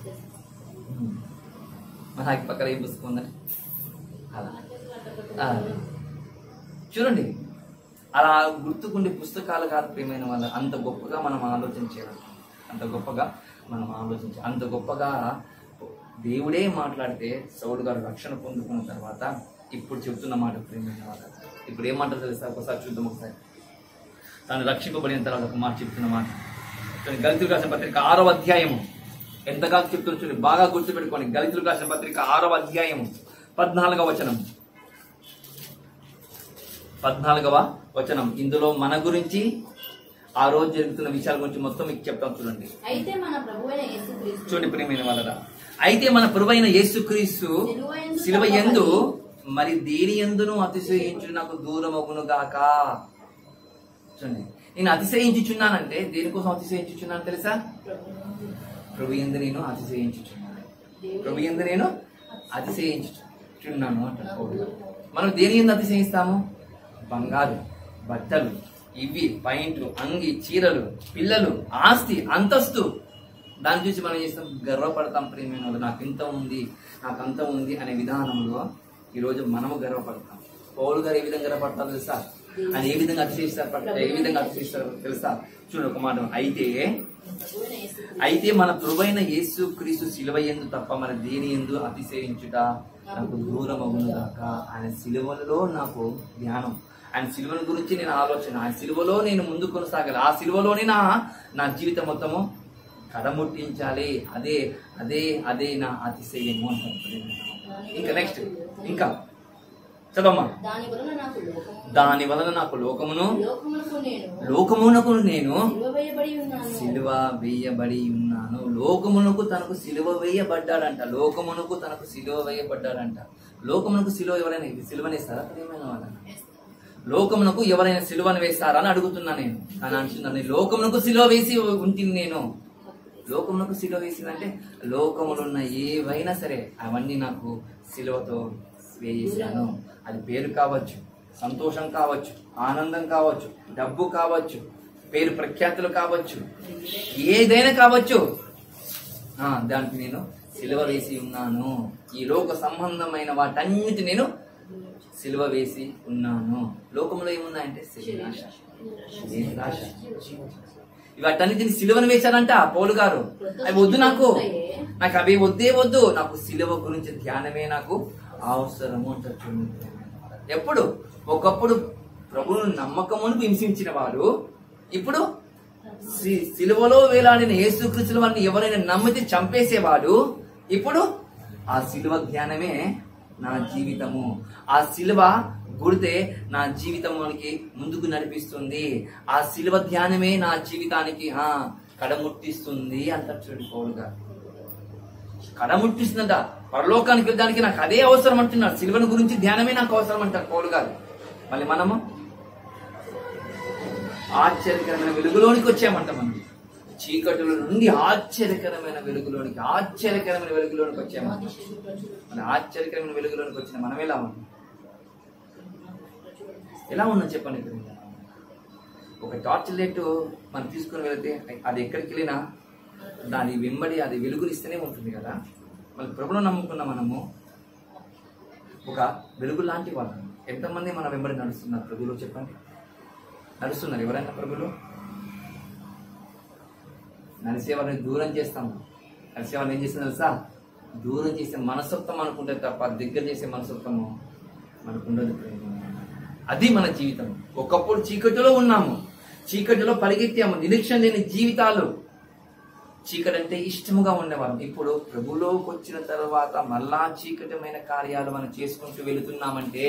మలాకి పక్కల ఏ పుస్తకం ఉందని అలా ఆ. చూడండి అలా గుర్తుకుండే పుస్తకాలు కాదు ప్రియమైన వాళ్ళ అంత గొప్పగా మనం ఆలోచన చేయాలి అంత గొప్పగా మనం ఆలోచించాలి అంత గొప్పగా దేవుడే మాట్లాడితే సౌడు గారు రక్షణ పొందుకున్న తర్వాత ఇప్పుడు చెప్తున్న మాట ప్రియమైన వాళ్ళ ఇప్పుడు ఏమంటారు తెలుసా ఒకసారి చూద్దాం ఒకసారి తాను రక్షింపబడిన తర్వాత ఒక మాట చెప్తున్న మాట చూడండి, గలితులు రాసిన పత్రిక ఆరవ అధ్యాయము ఎంతగా చెప్తున్న చూడండి బాగా గుర్తుపెట్టుకోండి గలితులు రాసిన పత్రిక ఆరవ అధ్యాయము పద్నాలుగవ వచనం పద్నాలుగవ వచనం ఇందులో మన గురించి ఆ రోజు జరుగుతున్న విషయాల గురించి మొత్తం మీకు చెప్తాం చూడండి అయితే మన ప్రభువైన యేసుక్రీస్తు చూడండి ప్రియమైన వాళ్ళరా అయితే మన ప్రభువైన యేసుక్రీస్తు శిలువయందు శిలువ ఎందు మరి దేని ఎందును అతిశయించుడు నాకు దూరమగును గాక చూడండి నేను అతిశయించుచున్నానంటే దేనికోసం అతిశయించుచున్నాను తెలుసా ప్రభు ఎందు నేను అతిశయించుచున్నాను ప్రభు ఎందు నేను అతిశయించుచున్నాను అంటారు పౌలు గారు. మనం దేని ఎందు అతిశయిస్తాము బంగారు బట్టలు ఇవి పాయింట్లు అంగి చీరలు పిల్లలు ఆస్తి అంతస్తు దాన్ని చూసి మనం చేస్తాం గర్వపడతాం ప్రియమైన వాళ్ళు నాకు ఇంత ఉంది నాకు అంత ఉంది అనే విధానంలో ఈరోజు మనము గర్వపడతాం పౌలు గారు ఏ విధంగా గర్వపడతారు తెలుసా ఆయన ఏ విధంగా అతిశయిస్తారు పట్ల- ఏ విధంగా అతిశయిస్తారు తెలుసా చూడు ఒక మాట అయితే ప్రభువైన యేసుక్రీస్తు అయితే మన ప్రభువైన యేసు క్రీస్తు శిలువ ఎందు తప్ప మన దేని ఎందు అతిశయించుట నాకు దూరం అవునుగాక ఆయన శిలువలో నాకు ధ్యానం ఆయన శిలువల గురించి నేను ఆలోచన ఆయన శిలువలో నేను ముందు కొనసాగాలి ఆ శిలువలోనే నా నా జీవితం మొత్తము కడముట్టించాలి అదే అదే అదే నా అతిశయము అంటారు ఇంకా నెక్స్ట్ ఇంకా చదవమ్మా దాని వలన నాకు లోకము దాని వలన నాకు లోకమును లోకమునకు నేను లోకమునకు నేను సిలువ వేయబడి ఉన్నాను సిలువ వేయబడి ఉన్నాను లోకమునకు తనకు సిలువ వేయబడ్డాడంట లోకమునకు తనకు సిలువ వేయబడ్డాడంట లోకమునకు సిలువ ఎవరైనా సిలువనేస్తారా ప్రియమైన వాళ్ళని లోకమునకు ఎవరైనా సిలువను వేస్తారా అని అడుగుతున్నా నేను అని అంటున్నాను లోకమునకు సిలువ వేసి ఉంటుంది నేను లోకమునకు సిలువ వేసిందంటే లోకములున్న ఏవైనా సరే అవన్నీ నాకు సిలువతో వేయిస్తాను అది పేరు కావచ్చు సంతోషం కావచ్చు ఆనందం కావచ్చు డబ్బు కావచ్చు పేరు ప్రఖ్యాతులు కావచ్చు ఏదైనా కావచ్చు ఆ, దానికి నేను సిలువ వేసి ఉన్నాను ఈ లోక సంబంధమైన వాటన్నిటి నేను సిలువ వేసి ఉన్నాను లోకంలో ఏమున్నాయంటే శరీరాశ శరీరాశ వాటన్నిటిని సిలువను వేశారంట పౌలు గారు అవి వద్దు నాకు నాకు అవి వద్దే వద్దు నాకు సిలువ గురించి ధ్యానమే నాకు అవసరము అంటారు చూడండి. ఎప్పుడు ఒకప్పుడు ప్రభువును నమ్మకమును హింసించిన వాడు ఇప్పుడు సి- సిలువలో వేలాడిన యేసుక్రీస్తుల వారిని ఎవరైనా నమ్మితే చంపేసేవాడు ఇప్పుడు ఆ సిలువ ధ్యానమే నా జీవితము ఆ సిలువ గుడితే నా జీవితానికి ముందుకు నడిపిస్తుంది ఆ సిలువ ధ్యానమే నా జీవితానికి ఆ కడముట్టిస్తుంది అంటారు చూడండి పౌలు గారు కడముట్టిస్తుందంట పరలోకానికి వెళ్ళడానికి నాకు అదే అవసరం అంటున్నాడు సిలువను గురించి ధ్యానమే నాకు అవసరం అంటారు పౌలు గారు మళ్ళీ మనము ఆశ్చర్యకరమైన వెలుగులోనికి వచ్చామంట మనం చీకటుల నుండి ఆశ్చర్యకరమైన వెలుగులోనికి ఆశ్చర్యకరమైన వెలుగులోనికి వచ్చామంట మన ఆశ్చర్యకరమైన వెలుగులోనికి వచ్చిన మనం ఎలా ఉన్నాం ఎలా ఉన్నాం చెప్పండి ఇక్కడ ఒక టార్చ్ లైట్ మనం తీసుకుని వెళితే అది ఎక్కడికి వెళ్ళినా దాని వెంబడి అది వెలుగునిస్తూనే ఉంటుంది కదా మళ్ళీ ప్రభును నమ్ముకున్న మనము ఒక వెలుగు లాంటి వాళ్ళం ఎంతమంది మన వెంబడి నడుస్తున్నారు ప్రభులో చెప్పండి నడుస్తున్నారు ఎవరైనా ప్రభులు నడిసేవారిని దూరం చేస్తాము నడిసేవారిని ఏం చేస్తుంది తెలుసా దూరం చేసే మనసత్వం అనుకుంటే తప్ప దగ్గర చేసే మనసత్వము మనకు ఉండదు ప్రేమ. అది మన జీవితం ఒకప్పుడు చీకటిలో ఉన్నాము చీకటిలో పరిగెత్తాము నిరీక్షణ లేని జీవితాలు చీకటి అంటే ఇష్టముగా ఉండేవాళ్ళం ఇప్పుడు ప్రభులోకి వచ్చిన తర్వాత మళ్ళా చీకటమైన కార్యాలు మనం చేసుకుంటూ వెళుతున్నామంటే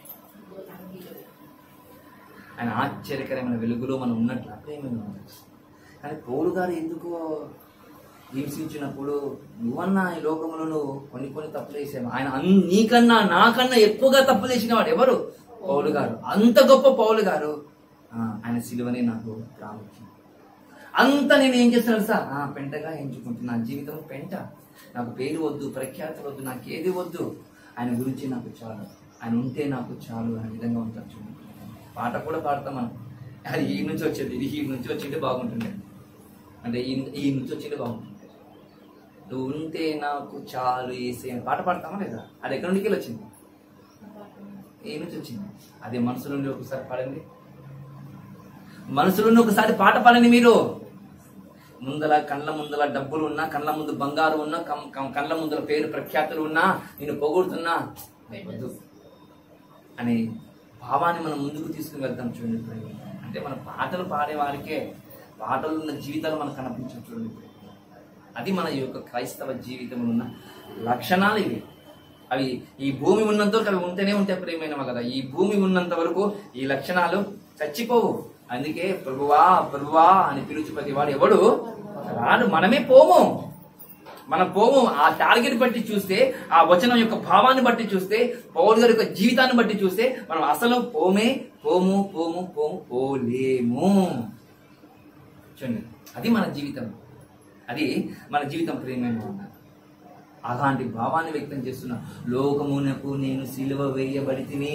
ఆయన ఆశ్చర్యకరమైన వెలుగులో మనం ఉన్నట్లు అప్పుడేమైనా ఉంది. కానీ పౌలు గారు ఎందుకో హింసించినప్పుడు నువ్వన్నా ఈ లోకంలో నువ్వు కొన్ని కొన్ని తప్పులు చేసావు ఆయన అన్- నీకన్నా నాకన్నా ఎక్కువగా తప్పులు చేసిన వాడు ఎవరు పౌలు గారు అంత గొప్ప పౌలు గారు ఆ, ఆయన సిలువనే నాకు ప్రాముఖ్యం అంత నేను ఏం చేస్తున్నాను సార్ ఆ, పెంటగా ఎంచుకుంటున్నా నా జీవితం పెంట నాకు పేరు వద్దు ప్రఖ్యాతి వద్దు నాకు ఏది వద్దు ఆయన గురించి నాకు చాలు ఆయన ఉంటే నాకు చాలు అనే విధంగా ఉంటారు చూడండి పాట కూడా పాడతాం మనం అది ఈ నుంచి వచ్చేది ఇది ఈ నుంచి వచ్చింటే బాగుంటుండే అంటే ఈ ఈ నుంచి వచ్చింటే బాగుంటుంది నువ్వు ఉంటే నాకు చాలు వేసే అని పాట పాడతామా లేదా అది ఎక్కడి నుండి వచ్చింది ఏ నుంచి వచ్చింది అదే మనసు నుండి ఒకసారి పాడండి మనసు నుండి ఒకసారి పాట పాడండి మీరు ముందల కళ్ళ ముందల డబ్బులు ఉన్నా కళ్ళ ముందు బంగారు ఉన్నా కం- కం- కళ్ళ ముందల పేరు ప్రఖ్యాతులు ఉన్నా నేను పొగుడుతున్నా వద్దు అనే భావాన్ని మనం ముందుకు తీసుకుని వెళ్తాం చూడండి ఇప్పుడు. అంటే మన పాటలు పాడే వారికే పాటలు ఉన్న జీవితాలు మనకు కనిపించవు చూడండి ఇప్పుడు. అది మన ఈ యొక్క క్రైస్తవ జీవితంలో ఉన్న లక్షణాలు ఇవి అవి ఈ భూమి ఉన్నంత వరకు అవి ఉంటేనే ఉంటాయి ప్రేమైన కదా ఈ భూమి ఉన్నంత వరకు ఈ లక్షణాలు చచ్చిపోవు అందుకే ప్రభువా ప్రభువా అని పిలుచు ప్రతి వాడు ఎవడు రాడు మనమే పోము మన పోము ఆ టార్గెట్ బట్టి చూస్తే ఆ వచనం యొక్క భావాన్ని బట్టి చూస్తే పౌరు గారి యొక్క జీవితాన్ని బట్టి చూస్తే మనం అసలు పోమే పోము పోము పోము పోలేము చూడండి అది మన జీవితం అది మన జీవితం ప్రేమైన అలాంటి భావాన్ని వ్యక్తం చేస్తున్న లోకమునకు నేను సిలువ వేయబడి తిని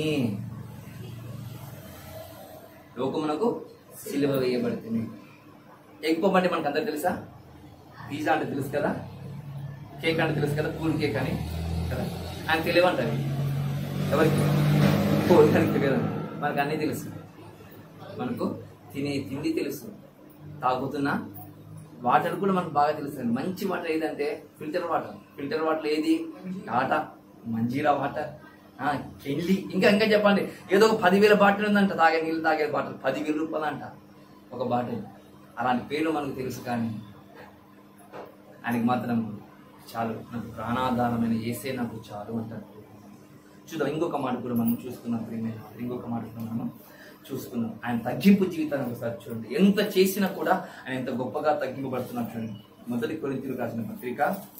లోకమునకు సిలువ వేయబడి తిని ఎగ్ పప్ అంటే మనకు అందరు తెలుసా పిజ్జా అంటే తెలుసు కదా కేక్ అంటే తెలుసు కదా కూల్ కేక్ అని కదా ఆయన తెలియవంటారు ఎవరికి కోరికని తెలియదు మనకు అన్నీ తెలుసు మనకు తినే తిండి తెలుసు తాగుతున్న వాటర్ కూడా మనకు బాగా తెలుస్తుంది మంచి వాటర్ ఏదంటే ఫిల్టర్ వాటర్ ఫిల్టర్ వాటర్ ఏది టాటా మంజీరా వాటర్ ఆ, కెళ్ళి ఇంకా ఇంకా చెప్పండి ఏదో ఒక పదివేల బాటిల్ ఉందంట తాగే నీళ్ళు తాగే బాటిల్ పదివేల రూపాయలు అంట ఒక బాటిల్ అలాంటి పేర్లు మనకు తెలుసు కానీ ఆయనకి మాత్రం చాలు నాకు ప్రాణాధారమైన ఏసే నాకు చాలు అంటారు చూద్దాం ఇంకొక మాట కూడా మనం చూసుకున్నాం ప్రియమైన వారు. ఇంకొక మాట కూడా మనం చూసుకున్నాం ఆయన తగ్గింపు జీవితాన్ని ఒకసారి చూడండి ఎంత చేసినా కూడా ఆయన ఎంత గొప్పగా తగ్గింపబడుతున్నారు చూడండి మొదటి కొరింతలు రాసిన పత్రిక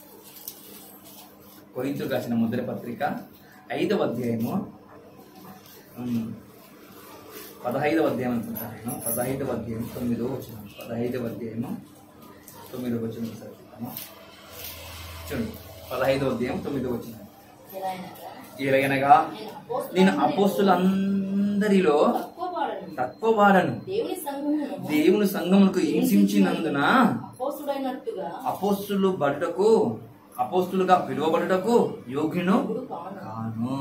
కొరింతలు రాసిన మొదటి పత్రిక ఐదవ అధ్యాయము ఉమ్, పదహైదవ అధ్యాయం అనుకుంటాను నేను పదహైదవ అధ్యాయం తొమ్మిదో వచ్చిన పదహైదవ అధ్యాయము తొమ్మిదో వచ్చిన ఒకసారి చూద్దాము. చూడండి పదహైదవ అధ్యాయం తొమ్మిదో వచ్చిన ఎలా అయినట్రా? ఎలాగనగా నేను నేను అపోస్తులందరిలో తక్కువ వాడను. తక్కువ వాడను దేవుని సంఘమును దేవుని సంఘమునకు హింసించినందున అపోస్తుడైనట్టుగా అపోస్తులు బడుటకు అపోస్తులుగా పిలువబడుటకు యోగ్యును ఇప్పుడు కాను. కాను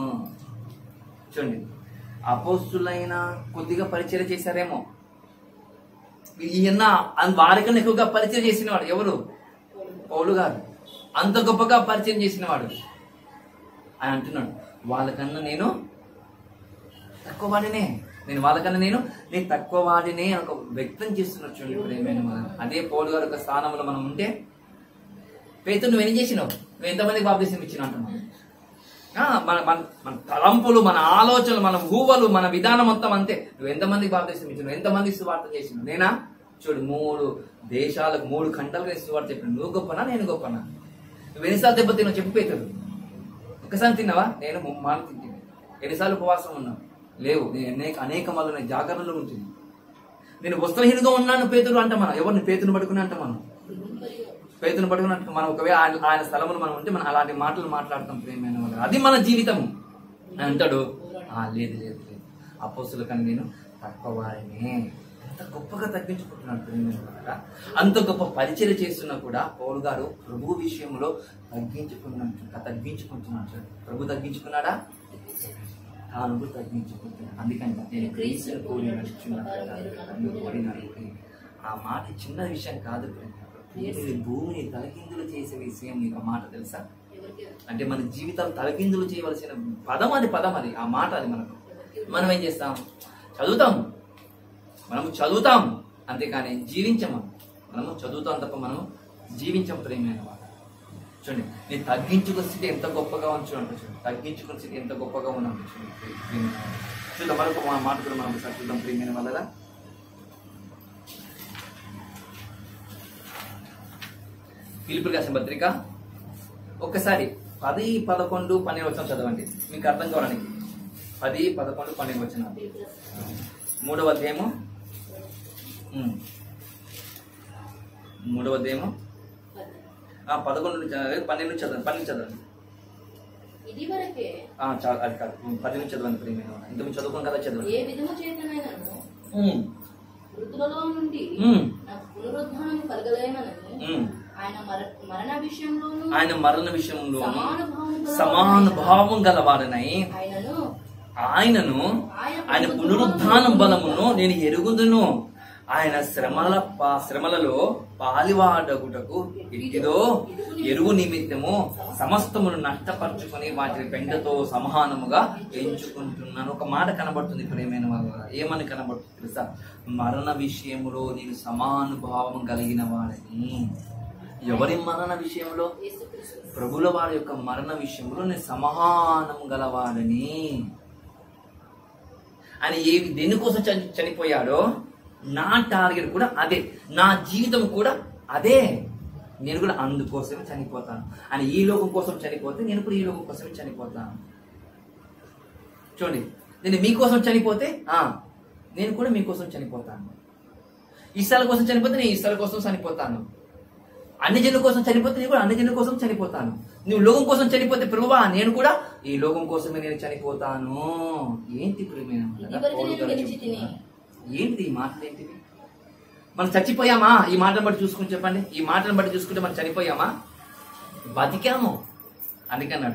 చూడండి అపోస్తులైన కొద్దిగా పరిచయం చేశారేమో ఈయన వారికన్నా ఎక్కువగా పరిచయం చేసిన వాడు ఎవరు పౌలు గారు అంత గొప్పగా పరిచయం చేసిన వాడు ఆయన అంటున్నాడు వాళ్ళకన్నా నేను తక్కువ వాడినే నేను వాళ్ళకన్నా నేను నేను తక్కువ వాడినే అని ఒక వ్యక్తం చేస్తున్నారు చూడండి ప్రేమైన మనం అదే పౌలు గారు ఒక స్థానంలో మనం ఉంటే పేతురు నువ్వు ఏం చేసినావు నువ్వు ఎంతమందికి బాప్తీసం ఇచ్చినావు అంటున్నావు ఆ, మన మన మన తలంపులు మన ఆలోచనలు మన ఊహలు మన విధానం మొత్తం అంతే నువ్వు ఎంతమందికి బాప్తీసం ఇచ్చినావు ఎంతమందికి సువార్త చేసినావు నేనా చూడు మూడు దేశాలకు మూడు ఖండాలకు నేను సువార్త చెప్పిన నువ్వు గొప్పనా నేను గొప్పనా నువ్వు ఎన్నిసార్లు దెబ్బ తిన్నావు చెప్పు పేతురు ఒకసారి తిన్నావా నేను ముమ్మాలు తింటాను ఎన్నిసార్లు ఉపవాసం ఉన్నావు లేవు నేను అనేక అనేక మళ్ళీ నేను జాగరణలో ఉంటుంది నేను వస్త్రహీనుగా ఉన్నాను పేతురు అంట మనం ఎవరిని పేతుని పట్టుకుని అంట మనం పేతుని పట్టుకుని అంట మనం ఒకవేళ ఆయన ఆయన స్థలంలో మనం ఉంటే మనం అలాంటి మాటలు మాట్లాడతాం ప్రేమైన వాళ్ళు అది మన జీవితం అని అంటాడు ఆ లేదు లేదు లేదు అపోసుల కన్నా నేను తక్కువ వారినే అంత గొప్పగా తగ్గించుకుంటున్నాడు ప్రేమైన వాళ్ళ అంత గొప్ప పరిచయం చేస్తున్నా కూడా పౌలు గారు ప్రభు విషయంలో తగ్గించుకున్నట్టు తగ్గించుకుంటున్నాడు ప్రభు తగ్గించుకున్నాడా తాను కూడా తగ్గించుకుంటున్నాడు అందుకని నేను క్రీస్తుని కోరి నడుచున్నాను కోరినాడు ఆ మాట చిన్న విషయం కాదు ప్రేమ. ఇది భూమిని తలకిందులు చేసే విషయం నీకు ఆ మాట తెలుసా అంటే మన జీవితం తలకిందులు చేయవలసిన పదం అది పదం అది ఆ మాట అది మనకు మనం ఏం చేస్తాం చదువుతాం మనము చదువుతాం అంతేకాని జీవించము మనము చదువుతాం తప్ప మనము జీవించం ప్రేమైన వాళ్ళు చూడండి నేను తగ్గించుకున్న స్థితి ఎంత గొప్పగా ఉంచు అంటే చూడండి తగ్గించుకున్న స్థితి ఎంత గొప్పగా ఉన్నాను చూడండి ప్రియమైన వాళ్ళ. చూద్దాం మరొక మా మాట కూడా మనం ఒకసారి చూద్దాం ప్రియమైన వాళ్ళ పిలుపులు రాసిన పత్రిక ఒక్కసారి పది పదకొండు పన్నెండు వచ్చిన చదవండి మీకు అర్థం కావడానికి పది పదకొండు పన్నెండు వచ్చిన మూడవ అధ్యాయము ఉమ్. మూడవ అధ్యాయము ఆ, పదకొండు నుంచి చదవండి, పన్నెండు నుంచి చదవండి పన్నెండు చదవండి ఇది వరకే ఆ, చాలు అది కాదు ఉమ్, పది నుంచి చదవండి ప్రియమైన వాళ్ళ. ఇంత మీరు చదువుకుని కదా చదవండి ఏ విధము చేతనైనను ఉమ్, మృతులలో నుండి ఉమ్, నాకు పునరుద్ధానం కలగలేనని ఉమ్. ఆయన మర- మరణ విషయంలోను ఆయన మరణ విషయంలో సమానుభావం గలవాడైన సమానుభావం గలవాడనై ఆయనను ఆయనను ఆయన పునరుద్ధానం బలమును నేను ఎరుగుదును ఆయన శ్రమల పా- శ్రమలలో పాలివాడగుటకు ఎట్టిదో ఎరువు నిమిత్తము సమస్తమును నష్టపరుచుకొని వాటిని పెంటతో సమానముగా ఎంచుకుంటున్నాను ఒక మాట కనబడుతుంది ప్రేమైన వాళ్ళ ఏమని కనబడుతుంది తెలుసా మరణ విషయంలో నేను సమానుభావం కలిగిన వాడని ఎవరి మరణ విషయంలో యేసుక్రీస్తు ప్రభుల వారి యొక్క మరణ విషయంలో నేను సమానం గలవాడని ఆయన ఏ దేనికోసం చని చనిపోయాడో నా టార్గెట్ కూడా అదే నా జీవితం కూడా అదే నేను కూడా అందుకోసమే చనిపోతాను ఆయన ఈ లోకం కోసం చనిపోతే నేను కూడా ఈ లోకం కోసమే చనిపోతాను చూడండి నేను మీకోసం చనిపోతే ఆ నేను కూడా మీకోసం చనిపోతాను ఇష్టాల కోసం చనిపోతే నేను ఇష్టాల కోసం చనిపోతాను అన్ని జనుల కోసం చనిపోతే నేను కూడా అన్ని జనుల కోసం చనిపోతాను నువ్వు లోకం కోసం చనిపోతే ప్రభువా నేను కూడా ఈ లోకం కోసమే నేను చనిపోతాను ఏంటి ప్రియమైన వాళ్ళ? ఇదివరకు పౌలు నేను గారు గెలిచి చెప్తున్నారు. ఏంటిది ఈ మాటలు ఏంటివి మనం చచ్చిపోయామా ఈ మాటను బట్టి చూసుకుని చెప్పండి ఈ మాటను బట్టి చూసుకుంటే మనం చనిపోయామా బతికాము అందుకన్నాడు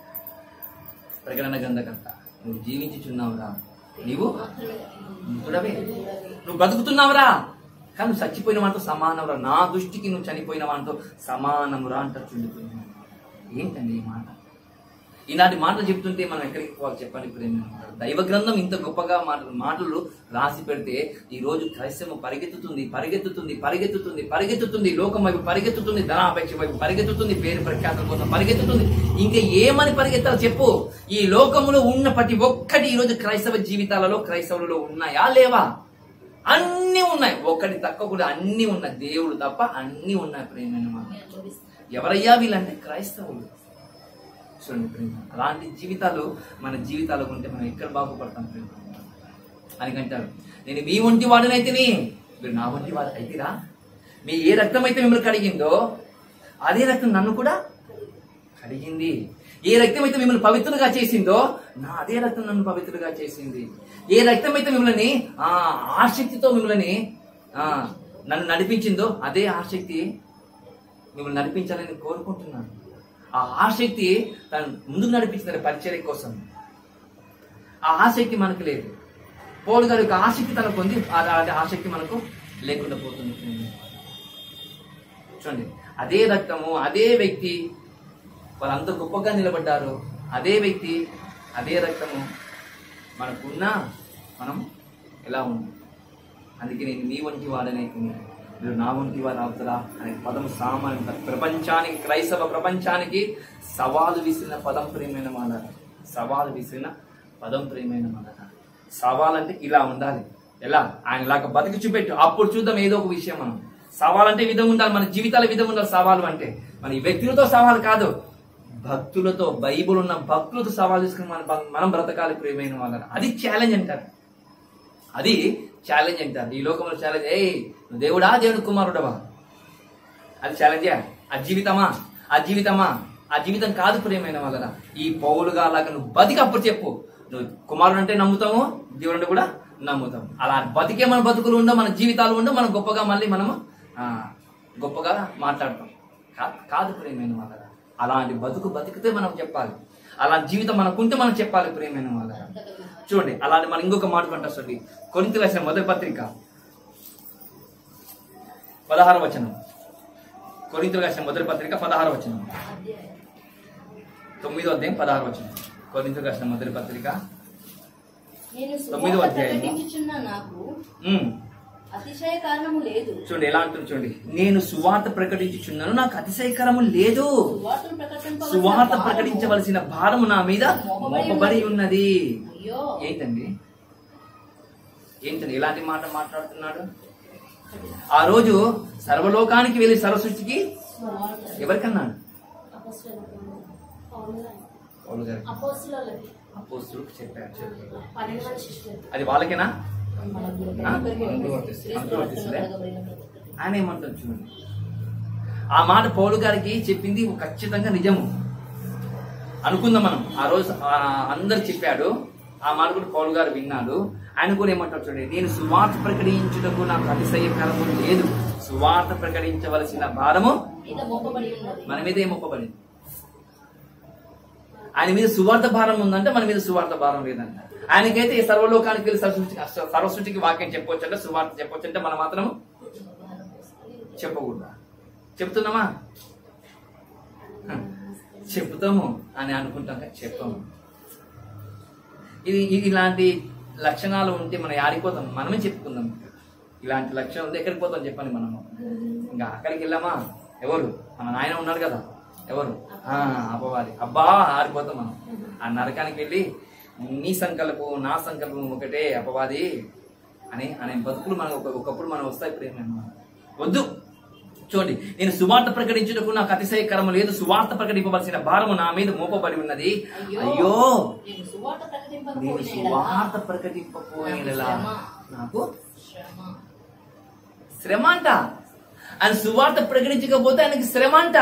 ప్రకటన గంధకంత నువ్వు జీవించుచున్నావురా నీవు మృతుడవే నువ్వు బతుకుతున్నావురా కానీ నువ్వు చచ్చిపోయిన వాటితో సమానమురా నా దృష్టికి నువ్వు చనిపోయిన వాటితో సమానమురా అంటారు చుండిపోయిన ఏంటండి ఈ మాట ఈనాటి మాటలు చెప్తుంటే మనం ఎక్కడికి పోవాలి చెప్పండి ప్రేమ దైవ గ్రంథం ఇంత గొప్పగా మాటలు మాటలు రాసి పెడితే ఈ రోజు క్రైస్తవం పరిగెత్తుతుంది పరిగెత్తుతుంది పరిగెత్తుతుంది పరిగెత్తుతుంది లోకం వైపు పరిగెత్తుతుంది ధనాపేక్ష వైపు పరిగెత్తుతుంది పేరు ప్రఖ్యాతుల కోసం పరిగెత్తుతుంది ఇంకా ఏమని పరిగెత్తాలో చెప్పు ఈ లోకములో ఉన్న ప్రతి ఒక్కటి ఈ రోజు క్రైస్తవ జీవితాలలో క్రైస్తవులలో ఉన్నాయా లేవా అన్ని ఉన్నాయి ఒక్కటి తక్కువ కూడా అన్ని ఉన్నాయి దేవుడు తప్ప అన్ని ఉన్నాయి ప్రేమైన మాట ఎవరయ్యా వీళ్ళంటే క్రైస్తవులు చూడండి ప్రేమ అలాంటి జీవితాలు మన జీవితాలకు ఉంటే మనం ఎక్కడ బాగుపడతాం ప్రేమ అని అంటారు నేను మీ ఒంటి వాడినైతేనే మీరు నా ఒంటి వాడు అయితేరా మీ ఏ రక్తం అయితే మిమ్మల్ని కడిగిందో అదే రక్తం నన్ను కూడా కడిగింది ఏ రక్తం అయితే మిమ్మల్ని పవిత్రులుగా చేసిందో నా అదే రక్తం నన్ను పవిత్రులుగా చేసింది ఏ రక్తం అయితే మిమ్మల్ని ఆ ఆసక్తితో మిమ్మల్ని ఆ నన్ను నడిపించిందో అదే ఆసక్తి మిమ్మల్ని నడిపించాలని కోరుకుంటున్నాను ఆ ఆసక్తి తను ముందుకు నడిపించిన పరిచర్య కోసం ఆ ఆసక్తి మనకు లేదు పౌలు గారి యొక్క ఆసక్తి తనకు ఉంది ఆ ఆ ఆసక్తి మనకు లేకుండా పోతుంది చూడండి అదే రక్తము అదే వ్యక్తి వాళ్ళంత గొప్పగా నిలబడ్డారు అదే వ్యక్తి అదే రక్తము మనకున్నా మనం ఎలా ఉంది అందుకే నేను నీ వంటి వాడనే మీరు నా వంటి వారు అవుతారా అనే పదం సామాన్య ప్రపంచానికి క్రైస్తవ ప్రపంచానికి సవాలు విసిరిన పదం ప్రియమైన మాట సవాలు విసిరిన పదం ప్రియమైన మాట సవాల్ అంటే ఇలా ఉండాలి ఎలా ఆయనలాగా బతికి చూపెట్టు అప్పుడు చూద్దాం ఏదో ఒక విషయం మనం సవాల్ అంటే ఈ విధంగా ఉండాలి మన జీవితాల విధంగా ఉండాలి సవాలు అంటే మన ఈ వ్యక్తులతో సవాలు కాదు భక్తులతో బైబుల్ ఉన్న భక్తులతో సవాల్ తీసుకుని మనం మనం బ్రతకాలి ప్రియమైన వాళ్ళ అది ఛాలెంజ్ అంటారు అది ఛాలెంజ్ అంటారు ఈ లోకంలో ఛాలెంజ్ ఏ దేవుడా దేవుని కుమారుడవా అది ఛాలెంజే ఆ జీవితమా ఆ జీవితమా ఆ జీవితం కాదు ప్రియమైన వాళ్ళరా ఈ పౌలుగా అలాగా నువ్వు బతికి అప్పుడు చెప్పు నువ్వు కుమారుడు అంటే నమ్ముతాము దేవుడు అంటే కూడా నమ్ముతాము అలా బతికే మన బతుకులు ఉండవు మన జీవితాలు ఉండవు మనం గొప్పగా మళ్ళీ మనము ఆ, గొప్పగా మాట్లాడతాం కా- కాదు ప్రియమైన వాళ్ళరా అలాంటి బతుకు బతికితే మనం చెప్పాలి అలాంటి జీవితం మనకుంటే మనం చెప్పాలి ప్రియమైన వాళ్ళరా చూడండి అలాంటి మనం ఇంకొక మాట కంటే కొరింత రాసిన మొదటి పత్రిక పదహార వచనం కొరింతలు రాసిన మొదటి పత్రిక పదహార వచనం అధ్యాయం తొమ్మిదో అధ్యాయం పదహార వచనం కొరింతలు రాసిన మొదటి పత్రిక నేను తొమ్మిదో సువార్త అధ్యాయము. ప్రకటించుచున్న నాకు ఉమ్, అతిశయ కారణము లేదు చూడండి ఎలా అంటుంది చూడండి నేను సువార్త ప్రకటించుచున్నాను నాకు అతిశయకరము లేదు సువార్తను ప్రకటింపవలసిన సువార్త భారము ప్రకటించవలసిన భారము నా మీద మోపబడి ఉన్నది అయ్యో ఏంటండి ఏంటండి ఎలాంటి మాట మాట్లాడుతున్నాడు ఆ రోజు సర్వలోకానికి వెళ్ళి సరస్వతికి సువార్త ఎవరికన్నాడు అపోస్తులకు పౌలు గారు. పౌలు గారు అపోస్తులకి అపోస్తులకు చెప్పారు చెప్పారు. పన్నెండు మంది శిష్యులు అది వాళ్ళకేనా మనకు ఆ? అందరికీ వర్తిస్తుంది. క్రీస్తు అందరూ వర్తిస్తుందా? రక్తంలో కడగబడిన ప్రతి ఒక్కరికి. ఆయన ఏమంటారు చూడండి ఆ మాట పౌలు గారికి చెప్పింది ఖచ్చితంగా నిజము అనుకుందాం మనం ఆ రోజు ఆ అందరు చెప్పాడు ఆ మాట కూడా పౌలు గారు విన్నాడు ఆయన కూడా ఏమంటారు చూడండి నేను సువార్త ప్రకటించుటకు నాకు అతిశయకరము లేదు సువార్త ప్రకటించవలసిన భారము మీద మోపబడి ఉన్నది మన మీద ఏం మొక్కబడింది ఆయన మీద సువార్త భారం ఉందంటే మన మీద సువార్త భారం లేదంట ఆయనకైతే ఈ సర్వలోకానికి వెళ్ళి సరస్వతికి సరస్వతికి వాక్యం చెప్పొచ్చు అంటే సువార్త చెప్పొచ్చు అంటే మనం మాత్రం చెప్పకూడదా చెప్తున్నామా హ, చెప్తాము అని అనుకుంటాం కానీ చెప్పము ఇది ఇది ఇలాంటి లక్షణాలు ఉంటే మనం ఆడిపోతాం మనమే చెప్పుకుందాం ఇలాంటి లక్షణాలు ఉంటే ఎక్కడికి పోతాం చెప్పండి మనము ఇంకా అక్కడికి వెళ్ళామా ఎవరు మన నాయన ఉన్నాడు కదా ఎవరు ఆ, అపవాది అబ్బా ఆరిపోతాం మనం ఆ నరకానికి వెళ్ళి నీ సంకల్పం నా సంకల్పం ఒకటే అపవాది అని అనే బతుకులు మనకు ఒక- ఒకప్పుడు మనం వస్తాయి ప్రేమ వద్దు చూడండి నేను సువార్త ప్రకటించుటకు నాకు అతిశయకరము లేదు సువార్త ప్రకటింపవలసిన భారము నా మీద మోపబడి ఉన్నది అయ్యో నేను సువార్త నేను ప్రకటింపకపోయిన ఎడల సువార్త ప్రకటింపపోయినలా నాకు శ్రమ శ్రమ అంట ఆయన సువార్త ప్రకటించకపోతే ఆయనకి శ్రమ అంట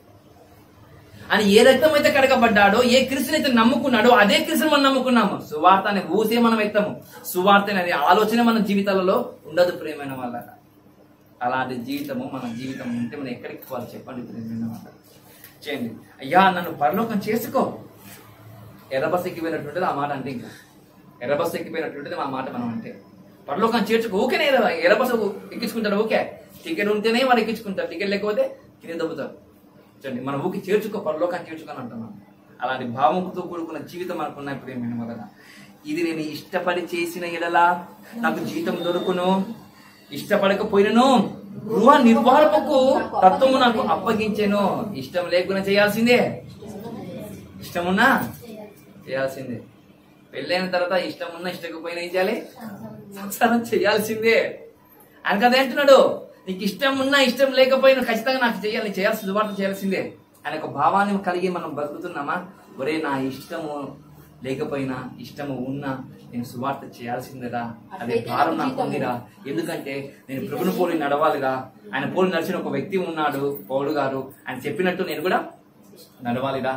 అని ఏ రక్తం అయితే కడగబడ్డాడో ఏ క్రిస్తుని అయితే నమ్ముకున్నాడో అదే క్రిస్తుని మనం నమ్ముకున్నాము సువార్త అనే ఊసే మనం ఎత్తాము సువార్త అనేది ఆలోచన మన జీవితాలలో ఉండదు ప్రేమైన వాళ్ళ అలాంటి జీవితము మన జీవితం ఉంటే మనం ఎక్కడికి పోవాలి చెప్పండి ప్రేమైన వాళ్ళ చేయండి అయ్యా నన్ను పరలోకం చేసుకో ఎర్రబస్ ఎక్కిపోయినటువంటిది ఆ మాట అంటే ఇంకా ఎర్రబస్ ఎక్కిపోయినటువంటిది ఆ మాట మనం అంటే పరలోకం చేర్చుకో ఊకేనే ఎర్ర- ఎర్రబస్ ఎక్కించుకుంటాడు ఓకే టికెట్ ఉంటేనే వాడు ఎక్కించుకుంటారు టికెట్ లేకపోతే కింద దొబ్బుతారు చూడండి మన ఊకి చేర్చుకో పరలోకాన్ని చేర్చుకొని అంటున్నాం అలాంటి భావంతో కూడుకున్న జీవితం మనకున్న ప్రేమైన వలన ఇది నేను ఇష్టపడి చేసిన ఎడలా నాకు జీతం దొరుకును ఇష్టపడకపోయినను గృహ నిర్వాహకుకు తత్వము నాకు అప్పగించెను ఇష్టం లేకుండా చేయాల్సిందే ఇష్టమున్నా చేయాల్సిందే పెళ్ళైన తర్వాత ఇష్టం ఉన్నా ఇష్టకపోయినా ఏం చేయాలి సంసారం చేయాల్సిందే ఆయన కదా అంటున్నాడు నీకు ఇష్టం ఉన్నా ఇష్టం లేకపోయినా ఖచ్చితంగా నాకు చేయాలి నేను చేయాల్సిన సువార్త చేయాల్సిందే ఆయన ఒక భావాన్ని కలిగి మనం బతుకుతున్నామా ఒరే నా ఇష్టము లేకపోయినా ఇష్టము ఉన్నా నేను సువార్త చేయాల్సిందేరా అదే భారం నాకు ఉందిరా ఎందుకంటే నేను ప్రభుని పోలి నడవాలిరా ఆయన పోలి నడిచిన ఒక వ్యక్తి ఉన్నాడు పౌడు గారు ఆయన చెప్పినట్టు నేను కూడా నడవాలిరా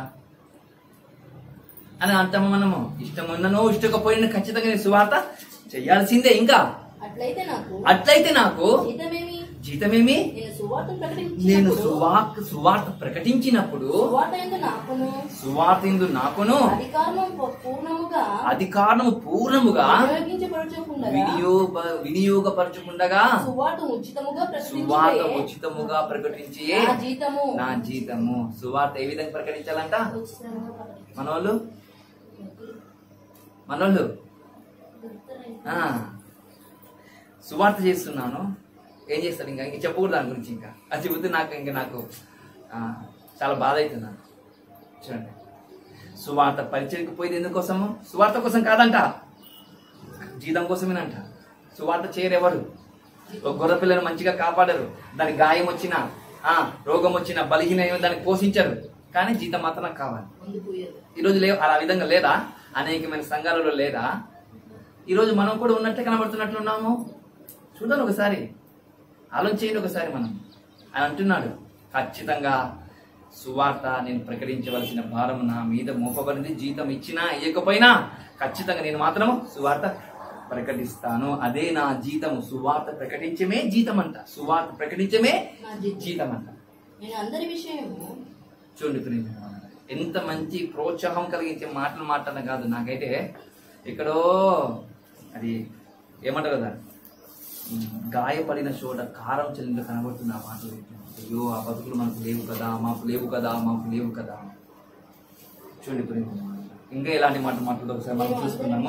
అని అంటాము మనము ఇష్టం ఉన్ననో ఇష్టకపోయినా ఖచ్చితంగా నేను సువార్త చేయాల్సిందే ఇంకా అట్లయితే నాకు అట్లయితే నాకు జీతమేమి జీతమేమి నేను సువార్త నేను ప్రకటించినప్పుడు సువార్త సువార్త ప్రకటించినప్పుడు సువార్త ఎందు నాకును సువార్తిందు నాకును అధికారం పూర్ణముగా అధికారము పూర్ణముగా వినియోగించబడుచుకుండగా వినియోగ వినియోగపరచుకుండగా సువార్త ఉచితముగా సువార్త ప్రకటించే ఉచితముగా ప్రకటించి నా జీతము నా జీతము సువార్త ఏ విధంగా ప్రకటించాలంట ఉచితంగా ప్రకటించు. మనోళ్ళు మనోళ్ళు ఆ, సువార్త చేస్తున్నాను ఏం చేస్తాడు ఇంకా ఇంక చెప్పకూడదు దాని గురించి ఇంకా అది చెబితే నాకు ఇంకా నాకు ఆ, చాలా బాధ అవుతుంది నాకు చూడండి సువార్త పరిచయకు పోయింది ఎందుకోసము సువార్త కోసం కాదంట జీతం కోసమేనంట సువార్త చేయరెవరు ఒక గొర్రె పిల్లను మంచిగా కాపాడరు దానికి గాయం వచ్చినా ఆ రోగం వచ్చినా బలహీన దానికి పోషించరు కానీ జీతం మాత్రం నాకు కావాలి పొందిపోయేది ఈరోజు లేవు అలా విధంగా లేదా అనేకమైన సంఘాలలో లేదా ఈరోజు మనం కూడా ఉన్నట్టే కనబడుతున్నట్లు ఉన్నాము చూడండి ఒకసారి ఆలోచించండి ఒకసారి మనం ఆయన అంటున్నాడు ఖచ్చితంగా సువార్త నేను ప్రకటించవలసిన భారం నా మీద మోపబడింది జీతం ఇచ్చినా ఇవ్వకపోయినా ఖచ్చితంగా నేను మాత్రం సువార్త ప్రకటిస్తాను అదే నా జీతము సువార్త ప్రకటించమే జీతం అంట సువార్త ప్రకటించమే నా జీతం జీతం అంట నేను అందరి విషయము చూడండి ప్రియమైన వాళ్ళారా, ఎంత మంచి ప్రోత్సాహం కలిగించే మాటలు మాట్లాడడం కాదు నాకైతే ఎక్కడో అది ఏమంటారు కదా ఉమ్, గాయపడిన చోట కారం చెల్లింద కనబడుతుంది ఆ మాటలు వింటుంటే. అయ్యో ఆ బతుకులు మనకు లేవు కదా మాకు లేవు కదా మాకు లేవు కదా చూడండి ప్రియమైన వాళ్ళారా, ఇంకా ఎలాంటి మాట మాట్లాడదు ఒకసారి మనం చూసుకున్నాము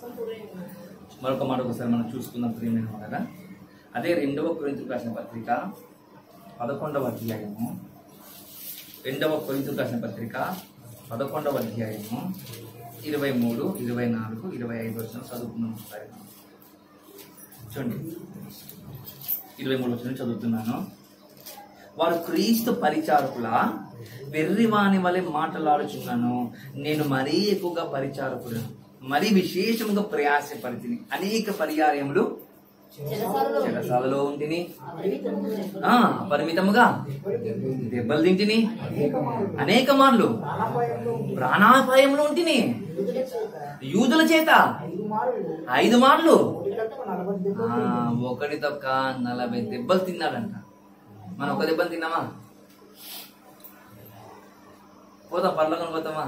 మరొక మాట ఒకసారి మనం చూసుకుందాం ప్రియమైన వాళ్ళగా అదే రెండవ కొరింథీయులకు రాసిన పత్రిక పదకొండవ అధ్యాయము రెండవ కొరింథీయులకు రాసిన పత్రిక పదకొండవ అధ్యాయము ఇరవై మూడు ఇరవై నాలుగు ఇరవై ఐదు వచ్చిన చదువుకున్నాం ఒకసారి చూడండి ఇరవై మూడు వచ్చిన చదువుతున్నాను వారు క్రీస్తు పరిచారకుల వెర్రివాని వలె మాట్లాడుచున్నాను నేను మరీ ఎక్కువగా పరిచారకులను మరీ విశేషముగా ప్రయాసపడితిని అనేక పర్యాయములు చెరసాలలో చెరసాలలో ఉంటిని అపరిమితముగా ఆ అపరిమితముగా దెబ్బలు తింటిని అనేక మార్లు ప్రాణాపాయంలో ఉంటిని యూదుల చేత ఐదు మార్లు ఆ, ఒకటి తప్ప నలభై దెబ్బలు తిన్నాడంట మనం ఒక దెబ్బలు తిన్నామా పోతాం పర్లోకం పోతామా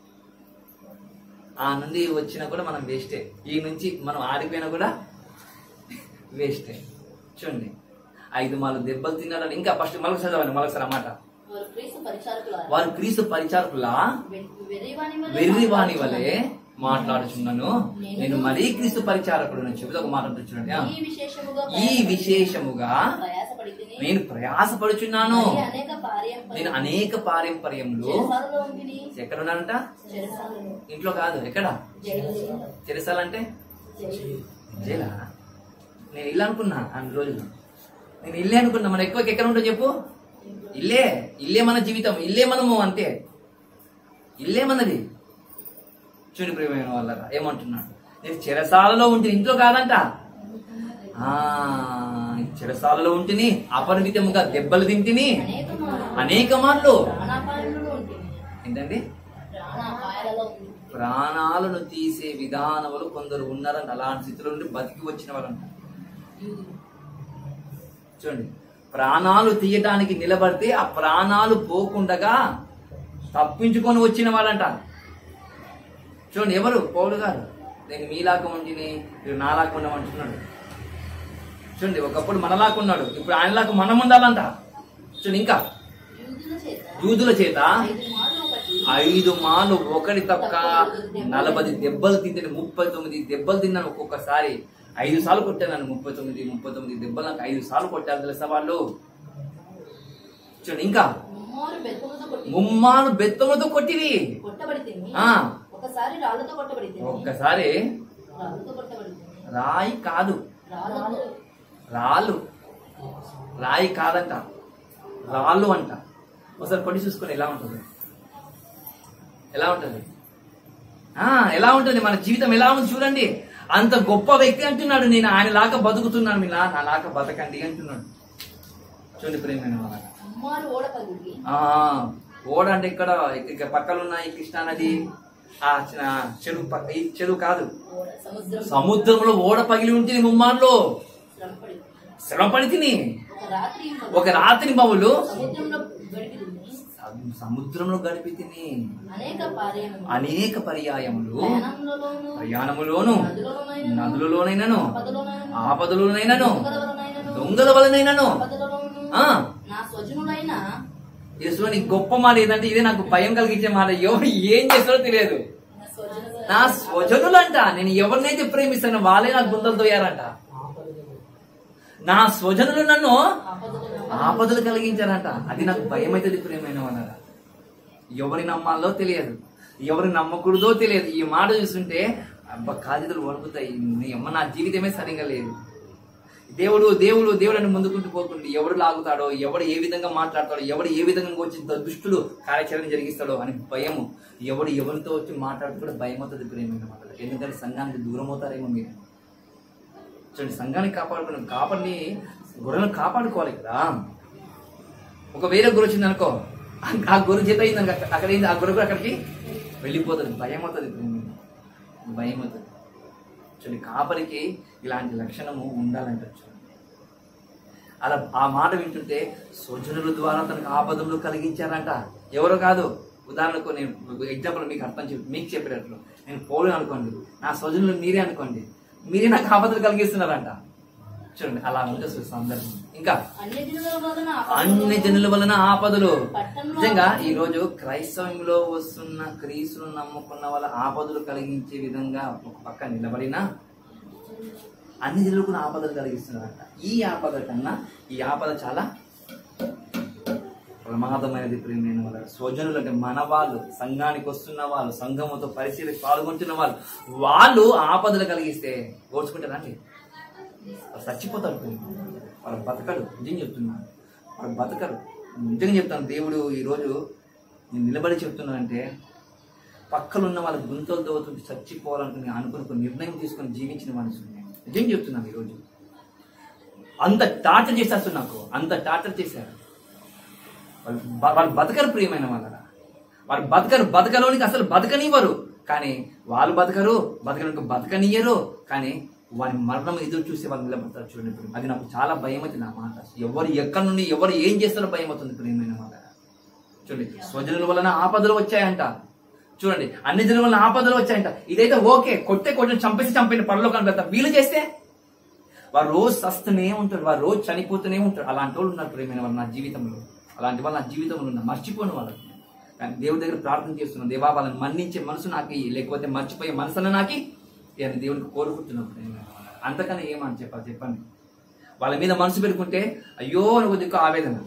ఆ నుండి వచ్చినా కూడా మనం వేస్టే ఈ నుంచి మనం ఆడిపోయినా కూడా వేస్టే చూడండి ఐదు మాలు దెబ్బలు తిన్నాడని ఇంకా ఫస్ట్ మరొకసారి చదవండి మరొకసారి అన్నమాట వారు క్రీస్తు పరిచారకుల వారు క్రీస్తు పరిచారకులా వెర్రివాని వలె వెర్రివాని వలె మాట్లాడుచున్నాను నేను మరీ క్రీస్తు పరిచారకుడు అని చెబుతా ఒక మాట ఉంటుంది చూడండి ఆ. ఈ విశేషముగా ఈ విశేషముగా ప్రయాసపడితిని నేను ప్రయాసపడుచున్నాను మరి అనేక పార్యం నేను అనేక పారంపర్యములు చెరసాలలో ఉంటిని ఎక్కడ ఉన్నానంట చెరసాలలో ఇంట్లో కాదు ఎక్కడ జైలు చెరసాలంటే జైలా నేను ఇల్లు అనుకున్నా అన్ని రోజులు నేను ఇల్లే అనుకున్నా మనం ఎక్కువ ఎక్కడ ఉంటాం చెప్పు ఇల్లే ఇల్లే మన జీవితం ఇల్లే మనము అంతే ఇల్లే మనది చూని ప్రియమైన వాళ్ళ ఏమంటున్నాడు నేను చెరసాలలో ఉంటే ఇంట్లో కాదంట ఆ చెరసాలలో ఉంటిని అపరిమితముగా దెబ్బలు తింటిని అనేక మార్లు అనేక మార్లు ప్రాణాపాయంలో ఉంటుంది ఏంటండి ప్రాణాపాయాలలో ఉంది ప్రాణాలను తీసే విధానములు కొందరు ఉన్నారని అలాంటి స్థితిలో నుండి బతికి వచ్చిన వాళ్ళు అంటారు. చూడండి ప్రాణాలు తీయటానికి నిలబడితే ఆ ప్రాణాలు పోకుండగా తప్పించుకొని వచ్చిన వాళ్ళంట చూడండి ఎవరు పౌలు గారు నేను మీలాగా ఉండిని మీరు నాలాగా ఉండమంటున్నాడు చూడండి ఒకప్పుడు మనలాగా ఉన్నాడు ఇప్పుడు ఆయనలాగా మనం ఉండాలంట చూడండి ఇంకా యూదుల చేత యూదుల చేత ఐదు మార్లు ఒకటి ఐదు మాలు ఒకటి తప్ప నలభై దెబ్బలు తింటే ముప్పై తొమ్మిది దెబ్బలు తిన్నాను ఒక్కొక్కసారి ఐదు సార్లు కొట్టాను ముప్పై తొమ్మిది ముప్పై తొమ్మిది దెబ్బలు నాకు ఐదు సార్లు కొట్టారు తెలుసా వాళ్ళు చూడండి ఇంకా ముమ్మారు బెత్తములతో కొట్టి ముమ్మాలు బెత్తములతో కొట్టివి కొట్టబడి తిని ఆ. ఒకసారి రాళ్ళతో కొట్టబడి తిని ఒక్కసారి రాళ్ళతో కొట్టబడి తిని రాయి కాదు రాళ్ళతో రాళ్ళు రాయి కాదంట రాళ్ళు అంట ఒకసారి కొట్టి చూసుకొని ఎలా ఉంటుంది ఎలా ఉంటుంది ఆ ఎలా ఉంటుంది మన జీవితం ఎలా ఉంది చూడండి అంత గొప్ప వ్యక్తి అంటున్నాడు నేను ఆయన లాగా బతుకుతున్నాను మీ నా లాగా బతకండి అంటున్నాడు చూడండి ప్రేమైన వాళ్ళ ముమ్మారు ఓడ పగిలి ఆ ఓడ అంటే ఇక్కడ ఇక్కడ పక్కన ఉన్న ఈ కృష్ణా నది ఆ చిన్న చెరువు పక్క ఈ చెరువు కాదు ఓడ సముద్రం సముద్రంలో ఓడ పగిలి ఉంటుంది ముమ్మార్లో శ్రమపడి శ్రమ పడి తిని ఒక ఒక రాత్రి ఒక రాత్రి బవులు సముద్రంలో గడిపింది సముద్రంలో గడిపి తిని అనేక పార్యములు అనేక పర్యాయములు ప్రయాణములలోను ప్రయాణములోను నదులలోనైనను నదులలోనైనను ఆపదలోనైనను ఆపదలోనైనను దొంగల వలనైనను దొంగల వలనైనను ఆపదలలోను ఆ. నా స్వజనులైన యేసుని గొప్ప మాట ఏదంటే ఇదే నాకు భయం కలిగించే మాట ఎవరు ఏం చేస్తారో తెలియదు నా స్వజనుల నా స్వజనులంట నేను ఎవరినైతే ప్రేమిస్తానో వాళ్ళే నాకు గుంతలు తోయారంట నా స్వజనులు నన్ను ఆపదలను ఆపదలు కలిగించారంట అది నాకు భయం అవుతుంది ప్రేమైన వాళ్ళరా ఎవరి నమ్మాలో తెలియదు ఎవరి నమ్మకూడదో తెలియదు ఈ మాట చూస్తుంటే అబ్బా కాగితాలు వణుకుతాయి నీ అమ్మ నా జీవితమే సరిగా లేదు దేవుడు దేవుడు దేవుడు అని ముందుకుంటూ పోతుంది ఎవడు లాగుతాడో ఎవడు ఏ విధంగా మాట్లాడతాడో ఎవడు ఏ విధంగా వచ్చి దుష్టుడు కార్యాచరణ జరిగిస్తాడో అని భయము ఎవడు ఎవరితో వచ్చి మాట్లాడుతూ కూడా భయం అవుతుంది ప్రేమైన మాట ఎందుకంటే సంఘానికి దూరం అవుతారేమో మీరు చూడండి సంఘాన్ని కాపాడుకున్న కాపడిని గొర్రెలను కాపాడుకోవాలి కదా ఒక వేరే గురు వచ్చింది అనుకో ఆ గురు చేత అయింది అనుకో, అక్కడ ఏంది ఆ గురు కూడా అక్కడికి వెళ్ళిపోతుంది భయం అవుతుంది భయం అవుతుంది చూడండి కాపరికి ఇలాంటి లక్షణము ఉండాలంట చూడండి అలా ఆ మాట వింటుంటే స్వజనుల ద్వారా తనకు ఆపదలు కలిగించారంట ఎవరో కాదు ఉదాహరణకు నేను ఎగ్జాంపుల్ మీకు అర్థం చెప్పి మీకు చెప్పేటట్లు నేను పౌలు అనుకోండి నా స్వజనులు మీరే అనుకోండి మీరే నాకు ఆపదలు కలిగిస్తున్నారంట చూడండి అలా ఉంటే అసలు సందర్భం ఇంకా అన్య జనుల వలన అన్ని జనుల వలన ఆపదలు పట్టణంలో నిజంగా ఈ రోజు క్రైస్తవంలో వస్తున్న క్రీస్తును నమ్ముకున్న వాళ్ళ ఆపదలు కలిగించే విధంగా ఒక పక్క నిలబడినా అన్ని జనులకు కూడా ఆపదలు కలిగిస్తున్నారంట ఈ ఆపద కన్నా ఈ ఆపద చాలా ప్రమాదమైనది ప్రేమైన వాళ్ళ స్వజనులు అంటే మన వాళ్ళు సంఘానికి వస్తున్న వాళ్ళు సంఘముతో పరిశీలి పాల్గొంటున్న వాళ్ళు వాళ్ళు ఆపదలు కలిగిస్తే ఓడ్చుకుంటారా అండి వాళ్ళు చచ్చిపోతారు వాళ్ళు బతకడు నిజం చెప్తున్నాను వాళ్ళు బతకరు నిజంగా చెప్తాను దేవుడు ఈరోజు నేను నిలబడి చెప్తున్నానంటే పక్కన ఉన్న వాళ్ళ గుంతలు దోతుంటే చచ్చిపోవాలనుకుని అనుకుని ఒక నిర్ణయం తీసుకొని జీవించిన మనుషులు నేను నిజం చెప్తున్నాను ఈరోజు అంత టార్చర్ చేసేస్తారు నాకు అంత టార్చర్ చేశారు వాళ్ళు బ- వాళ్ళు బతకరు ప్రియమైన వాళ్ళ వాళ్ళు బతకరు బతకలోనికి అసలు బతకనివ్వరు కానీ వాళ్ళు బతకరు బతకడానికి బతకనియ్యరు కానీ వారి మరణం ఎదురు చూసి వాళ్ళు నిలబడతారు చూడండి ఇప్పుడు. అది నాకు చాలా భయం అవుతుంది నా మాట ఎవరు ఎక్కడి నుండి ఎవరు ఏం చేస్తారో భయం అవుతుంది ప్రియమైన వాళ్ళ చూడండి స్వజనుల వలన ఆపదలు వచ్చాయంట చూడండి అన్ని జనుల వలన ఆపదలు వచ్చాయంట ఇదైతే ఓకే కొట్టే కొట్టిన చంపేసి చంపిన పనులు కనబడతా వీళ్ళు చేస్తే వారు రోజు సస్తూనే ఉంటారు వారు రోజు చనిపోతూనే ఉంటారు అలాంటి వాళ్ళు ఉన్నారు ప్రేమైన వాళ్ళు నా జీవితంలో అలాంటి వాళ్ళు నా జీవితంలో ఉన్నారు మర్చిపోను వాళ్ళకి కానీ దేవుడి దగ్గర ప్రార్థన చేస్తున్నాను దేవా వాళ్ళని మన్నించే మనసు నాకు ఇయ్యి. లేకపోతే మర్చిపోయే మనసును నాకు అని దేవునికి కోరుకుంటున్నాను ప్రేమైన వాళ్ళ. అంతకన్నా ఏమని చెప్పాలి చెప్పండి వాళ్ళ మీద మనసు పెట్టుకుంటే అయ్యో నువ్వు దిక్కు ఆవేదన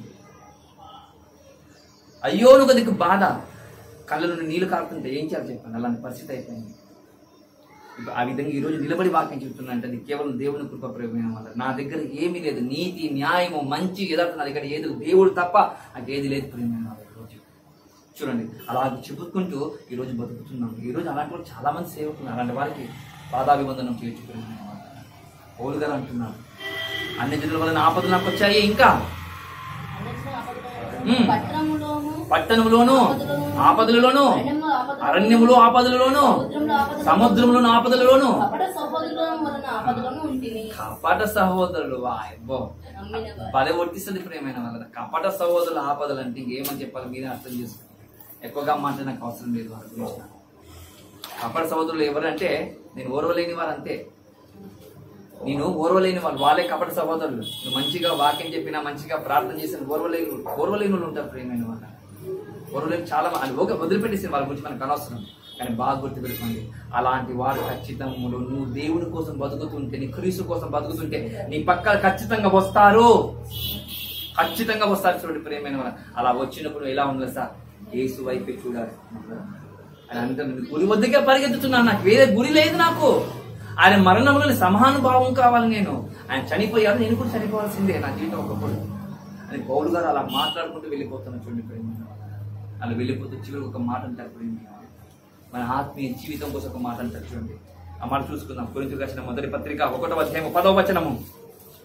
అయ్యో నువ్వు దిక్కు బాధ కళ్ళ నుండి నీళ్లు కారుతుంటే ఏం చేయాలి చెప్పండి అలాంటి పరిస్థితి అయిపోయింది ఇప్పుడు ఆ విధంగా ఈ రోజు నిలబడి వాక్యం చెప్తున్నా అంటే అది కేవలం దేవుని కృప ప్రేమైన వల్ల నా దగ్గర ఏమీ లేదు నీతి న్యాయము మంచి యథార్థం నా దగ్గర ఏది లేదు. దేవుడు తప్ప నాకు ఏది లేదు ప్రేమైన వాళ్ళ రోజు చూడండి అలా చెప్పుకుంటూ ఈ రోజు బతుకుతున్నాం ఈ రోజు అలాంటి వాళ్ళు చాలా మంది సేవకున్నారు అలాంటి వారికి పాదాభివందనం చేయొచ్చు ప్రేమైన వాళ్ళ. పౌలు గారు అంటున్నారు అన్ని జనుల వలన ఆపదలు నాకు వచ్చాయి ఇంకా అన్య జనుల ఆపదలను మ్మ్. పట్టణములోను పట్టణములోను ఆపదలలోను అరణ్యములో ఆపదలను అరణ్యములో ఆపదలలోను సముద్రంలో ఆపదలను సముద్రంలోను ఆపదలలోను కపట సహోదరుల వలన ఆపదలను ఉంటిని కపట సహోదరులు వాయబ్బో నమ్మిన వారు. భలే వర్తిస్తుంది ప్రేమైన వాళ్ళ కపట సహోదరుల ఆపదలు అంటే ఇంకేమని చెప్పాలి మీరే అర్థం చేసుకోండి ఎక్కువగా మాట నాకు అవసరం లేదు వాళ్ళ గురించి నాకు. కపట సహోదరులు ఎవరంటే నేను ఓర్వలేని వారు అంతే నేను ఓర్వలేని వాళ్ళు వాళ్ళే కపట సహోదరులు నువ్వు మంచిగా వాక్యం చెప్పినా మంచిగా ప్రార్థన చేసిన ఓర్వలేని ఓర్వలేని వాళ్ళు ఉంటారు ప్రేమైన వాళ్ళ ఓర్వలేని చాలా మంది- అది ఓకే వదిలిపెట్టేసి వాళ్ళ గురించి మనకు అనవసరం కానీ బాగా గుర్తుపెట్టుకోండి అలాంటి వారు ఖచ్చితంగా నువ్వు దేవుని కోసం బతుకుతుంటే నీ క్రీస్తు కోసం బతుకుతుంటే నీ పక్క ఖచ్చితంగా వస్తారు ఖచ్చితంగా వస్తారు చూడండి ప్రేమైన వాళ్ళ అలా వచ్చినప్పుడు ఎలా ఉండాలి సార్ ఏసు వైపే చూడాలి అని అంటే గురి వద్దకే పరిగెత్తుతున్నాను నాకు వేరే గురి లేదు నాకు ఆయన మరణంలో సమానుభావం కావాలి నేను ఆయన చనిపోయారు నేను కూడా చనిపోవాల్సిందే నా జీవితం ఒకప్పుడు అని పౌలు గారు అలా మాట్లాడుకుంటూ వెళ్ళిపోతున్నా చూడండి ప్రేమ అలా వెళ్ళిపోతూ చివరికి ఒక మాట అంటారు ప్రేమ మన ఆత్మీయ జీవితం కోసం ఒక మాట అంటారు చూడండి ఆ మాట చూసుకుందాం గురించి రాసిన మొదటి పత్రిక ఒకటో అధ్యాయం పదవ వచనము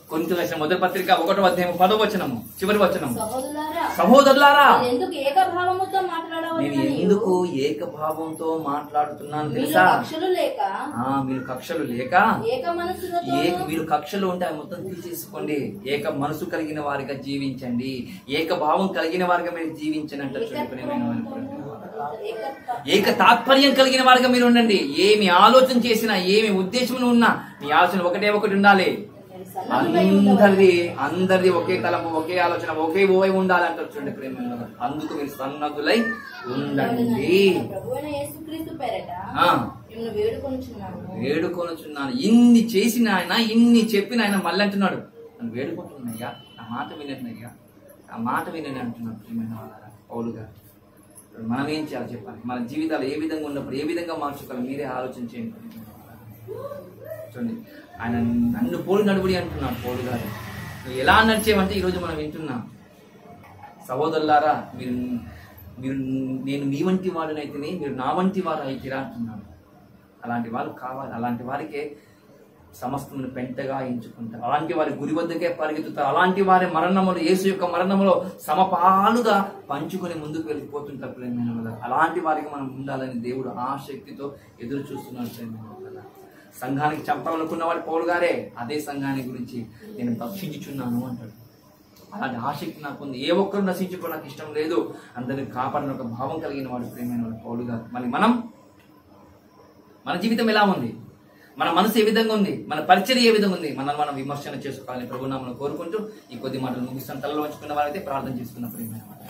కొంత రాసిన మొదటి పత్రిక ఒకటో అధ్యాయం పదో వచనము చివరి వచనము సహోదరులారా సహోదరులారా నేను ఎందుకు ఏకభావముతో నేను మాట్లాడవచ్చు ఎందుకు ఏకభావంతో మాట్లాడుతున్నాను మీరు తెలుసా పక్షులు లేక ఆ మీరు కక్షలు లేక ఏక మనసులతో ఏక మీరు కక్షలు ఉంటే అవి మొత్తం తీసేసుకోండి ఏక మనసు కలిగిన వారిగా జీవించండి ఏక భావం కలిగిన వారిగా మీరు జీవించండి అంటారు చూడండి ప్రియమైన వారు. ఏక తాత్పర్యం కలిగిన వారిగా మీరు ఉండండి ఏమి ఆలోచన చేసినా ఏమి ఉద్దేశం ఉన్నా మీ ఆలోచన ఒకటే ఒకటి ఉండాలి అందరిది అందరిది ఒకే తలపు ఒకే ఆలోచన ఒకే ఓవై ఉండాలి అంటారు చూడండి ప్రేమ అందుకు మీరు సన్నదులై ఉండండి ప్రభువైన యేసుక్రీస్తు పేరట ఆ మిమ్మల్ని వేడుకొనుచున్నాను వేడుకొనుచున్నాను ఇన్ని చేసిన ఆయన ఇన్ని చెప్పిన ఆయన మళ్ళీ అంటున్నాడు నన్ను వేడుకుంటున్నాయ్యా నా మాట వినట్నయ్యా ఆ మాట వినని అంటున్నాడు ప్రియమైన వాళ్ళారా పౌలు గారు ఇప్పుడు మనం ఏం చేయాలి చెప్పాలి మన జీవితాలు ఏ విధంగా ఉన్నప్పుడు ఏ విధంగా మార్చుకోవాలి మీరే ఆలోచన చేయండి ప్రియమైన వాళ్ళారా. చూడండి ఆయన నన్ను పోలు నడుపుడి అంటున్నాడు పౌలు గారు నువ్వు ఎలా నడిచేవంటే ఈరోజు మనం వింటున్నాం సహోదరులారా మీరు మీరు నేను మీ వంటి వాడినైతేనే మీరు నా వంటి వారు అయితేరా అంటున్నాడు అలాంటి వాళ్ళు కావాలి అలాంటి వారికే సమస్తమును పెంటగా ఎంచుకుంటారు అలాంటి వారి గురి వద్దకే పరిగెత్తుతారు అలాంటి వారి మరణములు యేసు యొక్క మరణములో సమపాలుగా పంచుకొని ముందుకు వెళ్ళిపోతుంటారు ప్రేమైన వాళ్ళ అలాంటి వారికి మనం ఉండాలని దేవుడు ఆ శక్తితో ఎదురు చూస్తున్నాడు ప్రేమైన వాళ్ళ సంఘానికి చంపాలనుకున్న వాడు పౌరు గారే అదే సంఘాన్ని గురించి నేను భక్షించుచున్నాను అంటాడు అలాంటి ఆసక్తి నాకు ఉంది ఏ ఒక్కరు నశించుకో నాకు ఇష్టం లేదు అందరిని కాపాడిన ఒక భావం కలిగిన వాడు ప్రేమైన వాడు పౌలు గారు మరి మనం మన జీవితం ఎలా ఉంది మన మనసు ఏ విధంగా ఉంది మన పరిచయం ఏ విధంగా ఉంది మనల్ని మనం విమర్శన చేసుకోవాలని ప్రభునామను కోరుకుంటూ ఈ కొద్ది మాటలు ముగిస్తాను తలలో వంచుకున్న వారైతే ప్రార్థన చేసుకున్న ప్రియమైన వారు.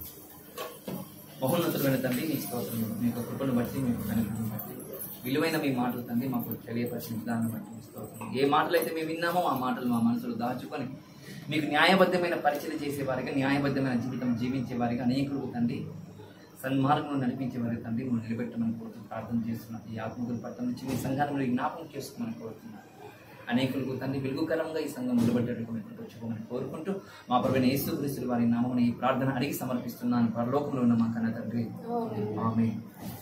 మహోన్నతులైన తండ్రి మీ స్తోత్రం మీ యొక్క కృపను బట్టి మీ యొక్క కనుకను బట్టి విలువైన మీ మాటలు తండ్రి మాకు తెలియపరిచిన విధానం బట్టి మీ స్తోత్రం ఏ మాటలు అయితే మేము విన్నామో ఆ మాటలు మా మనసులో దాచుకొని మీకు న్యాయబద్ధమైన పరిచయం చేసే వారిగా న్యాయబద్ధమైన జీవితం జీవించే వారిగా అనేకులు తండ్రి సన్మార్గంలో నడిపించే వారి తండ్రి నువ్వు నిలబెట్టమని కోరుతూ ప్రార్థన చేస్తున్నాను ఈ ఆత్మకుల పట్ల నుంచి మీ సంఘాన్ని మీరు జ్ఞాపకం చేసుకోమని కోరుతున్నాను అనేకులకు తండ్రి వెలుగుకరంగా ఈ సంఘం నిలబెట్టేటటువంటి వచ్చుకోమని కోరుకుంటూ మా ప్రభుత్వ యేసు క్రీస్తుల వారి నామమున ఈ ప్రార్థన అడిగి సమర్పిస్తున్నాను పరలోకంలో ఉన్న మా కన్న తండ్రి ఆమె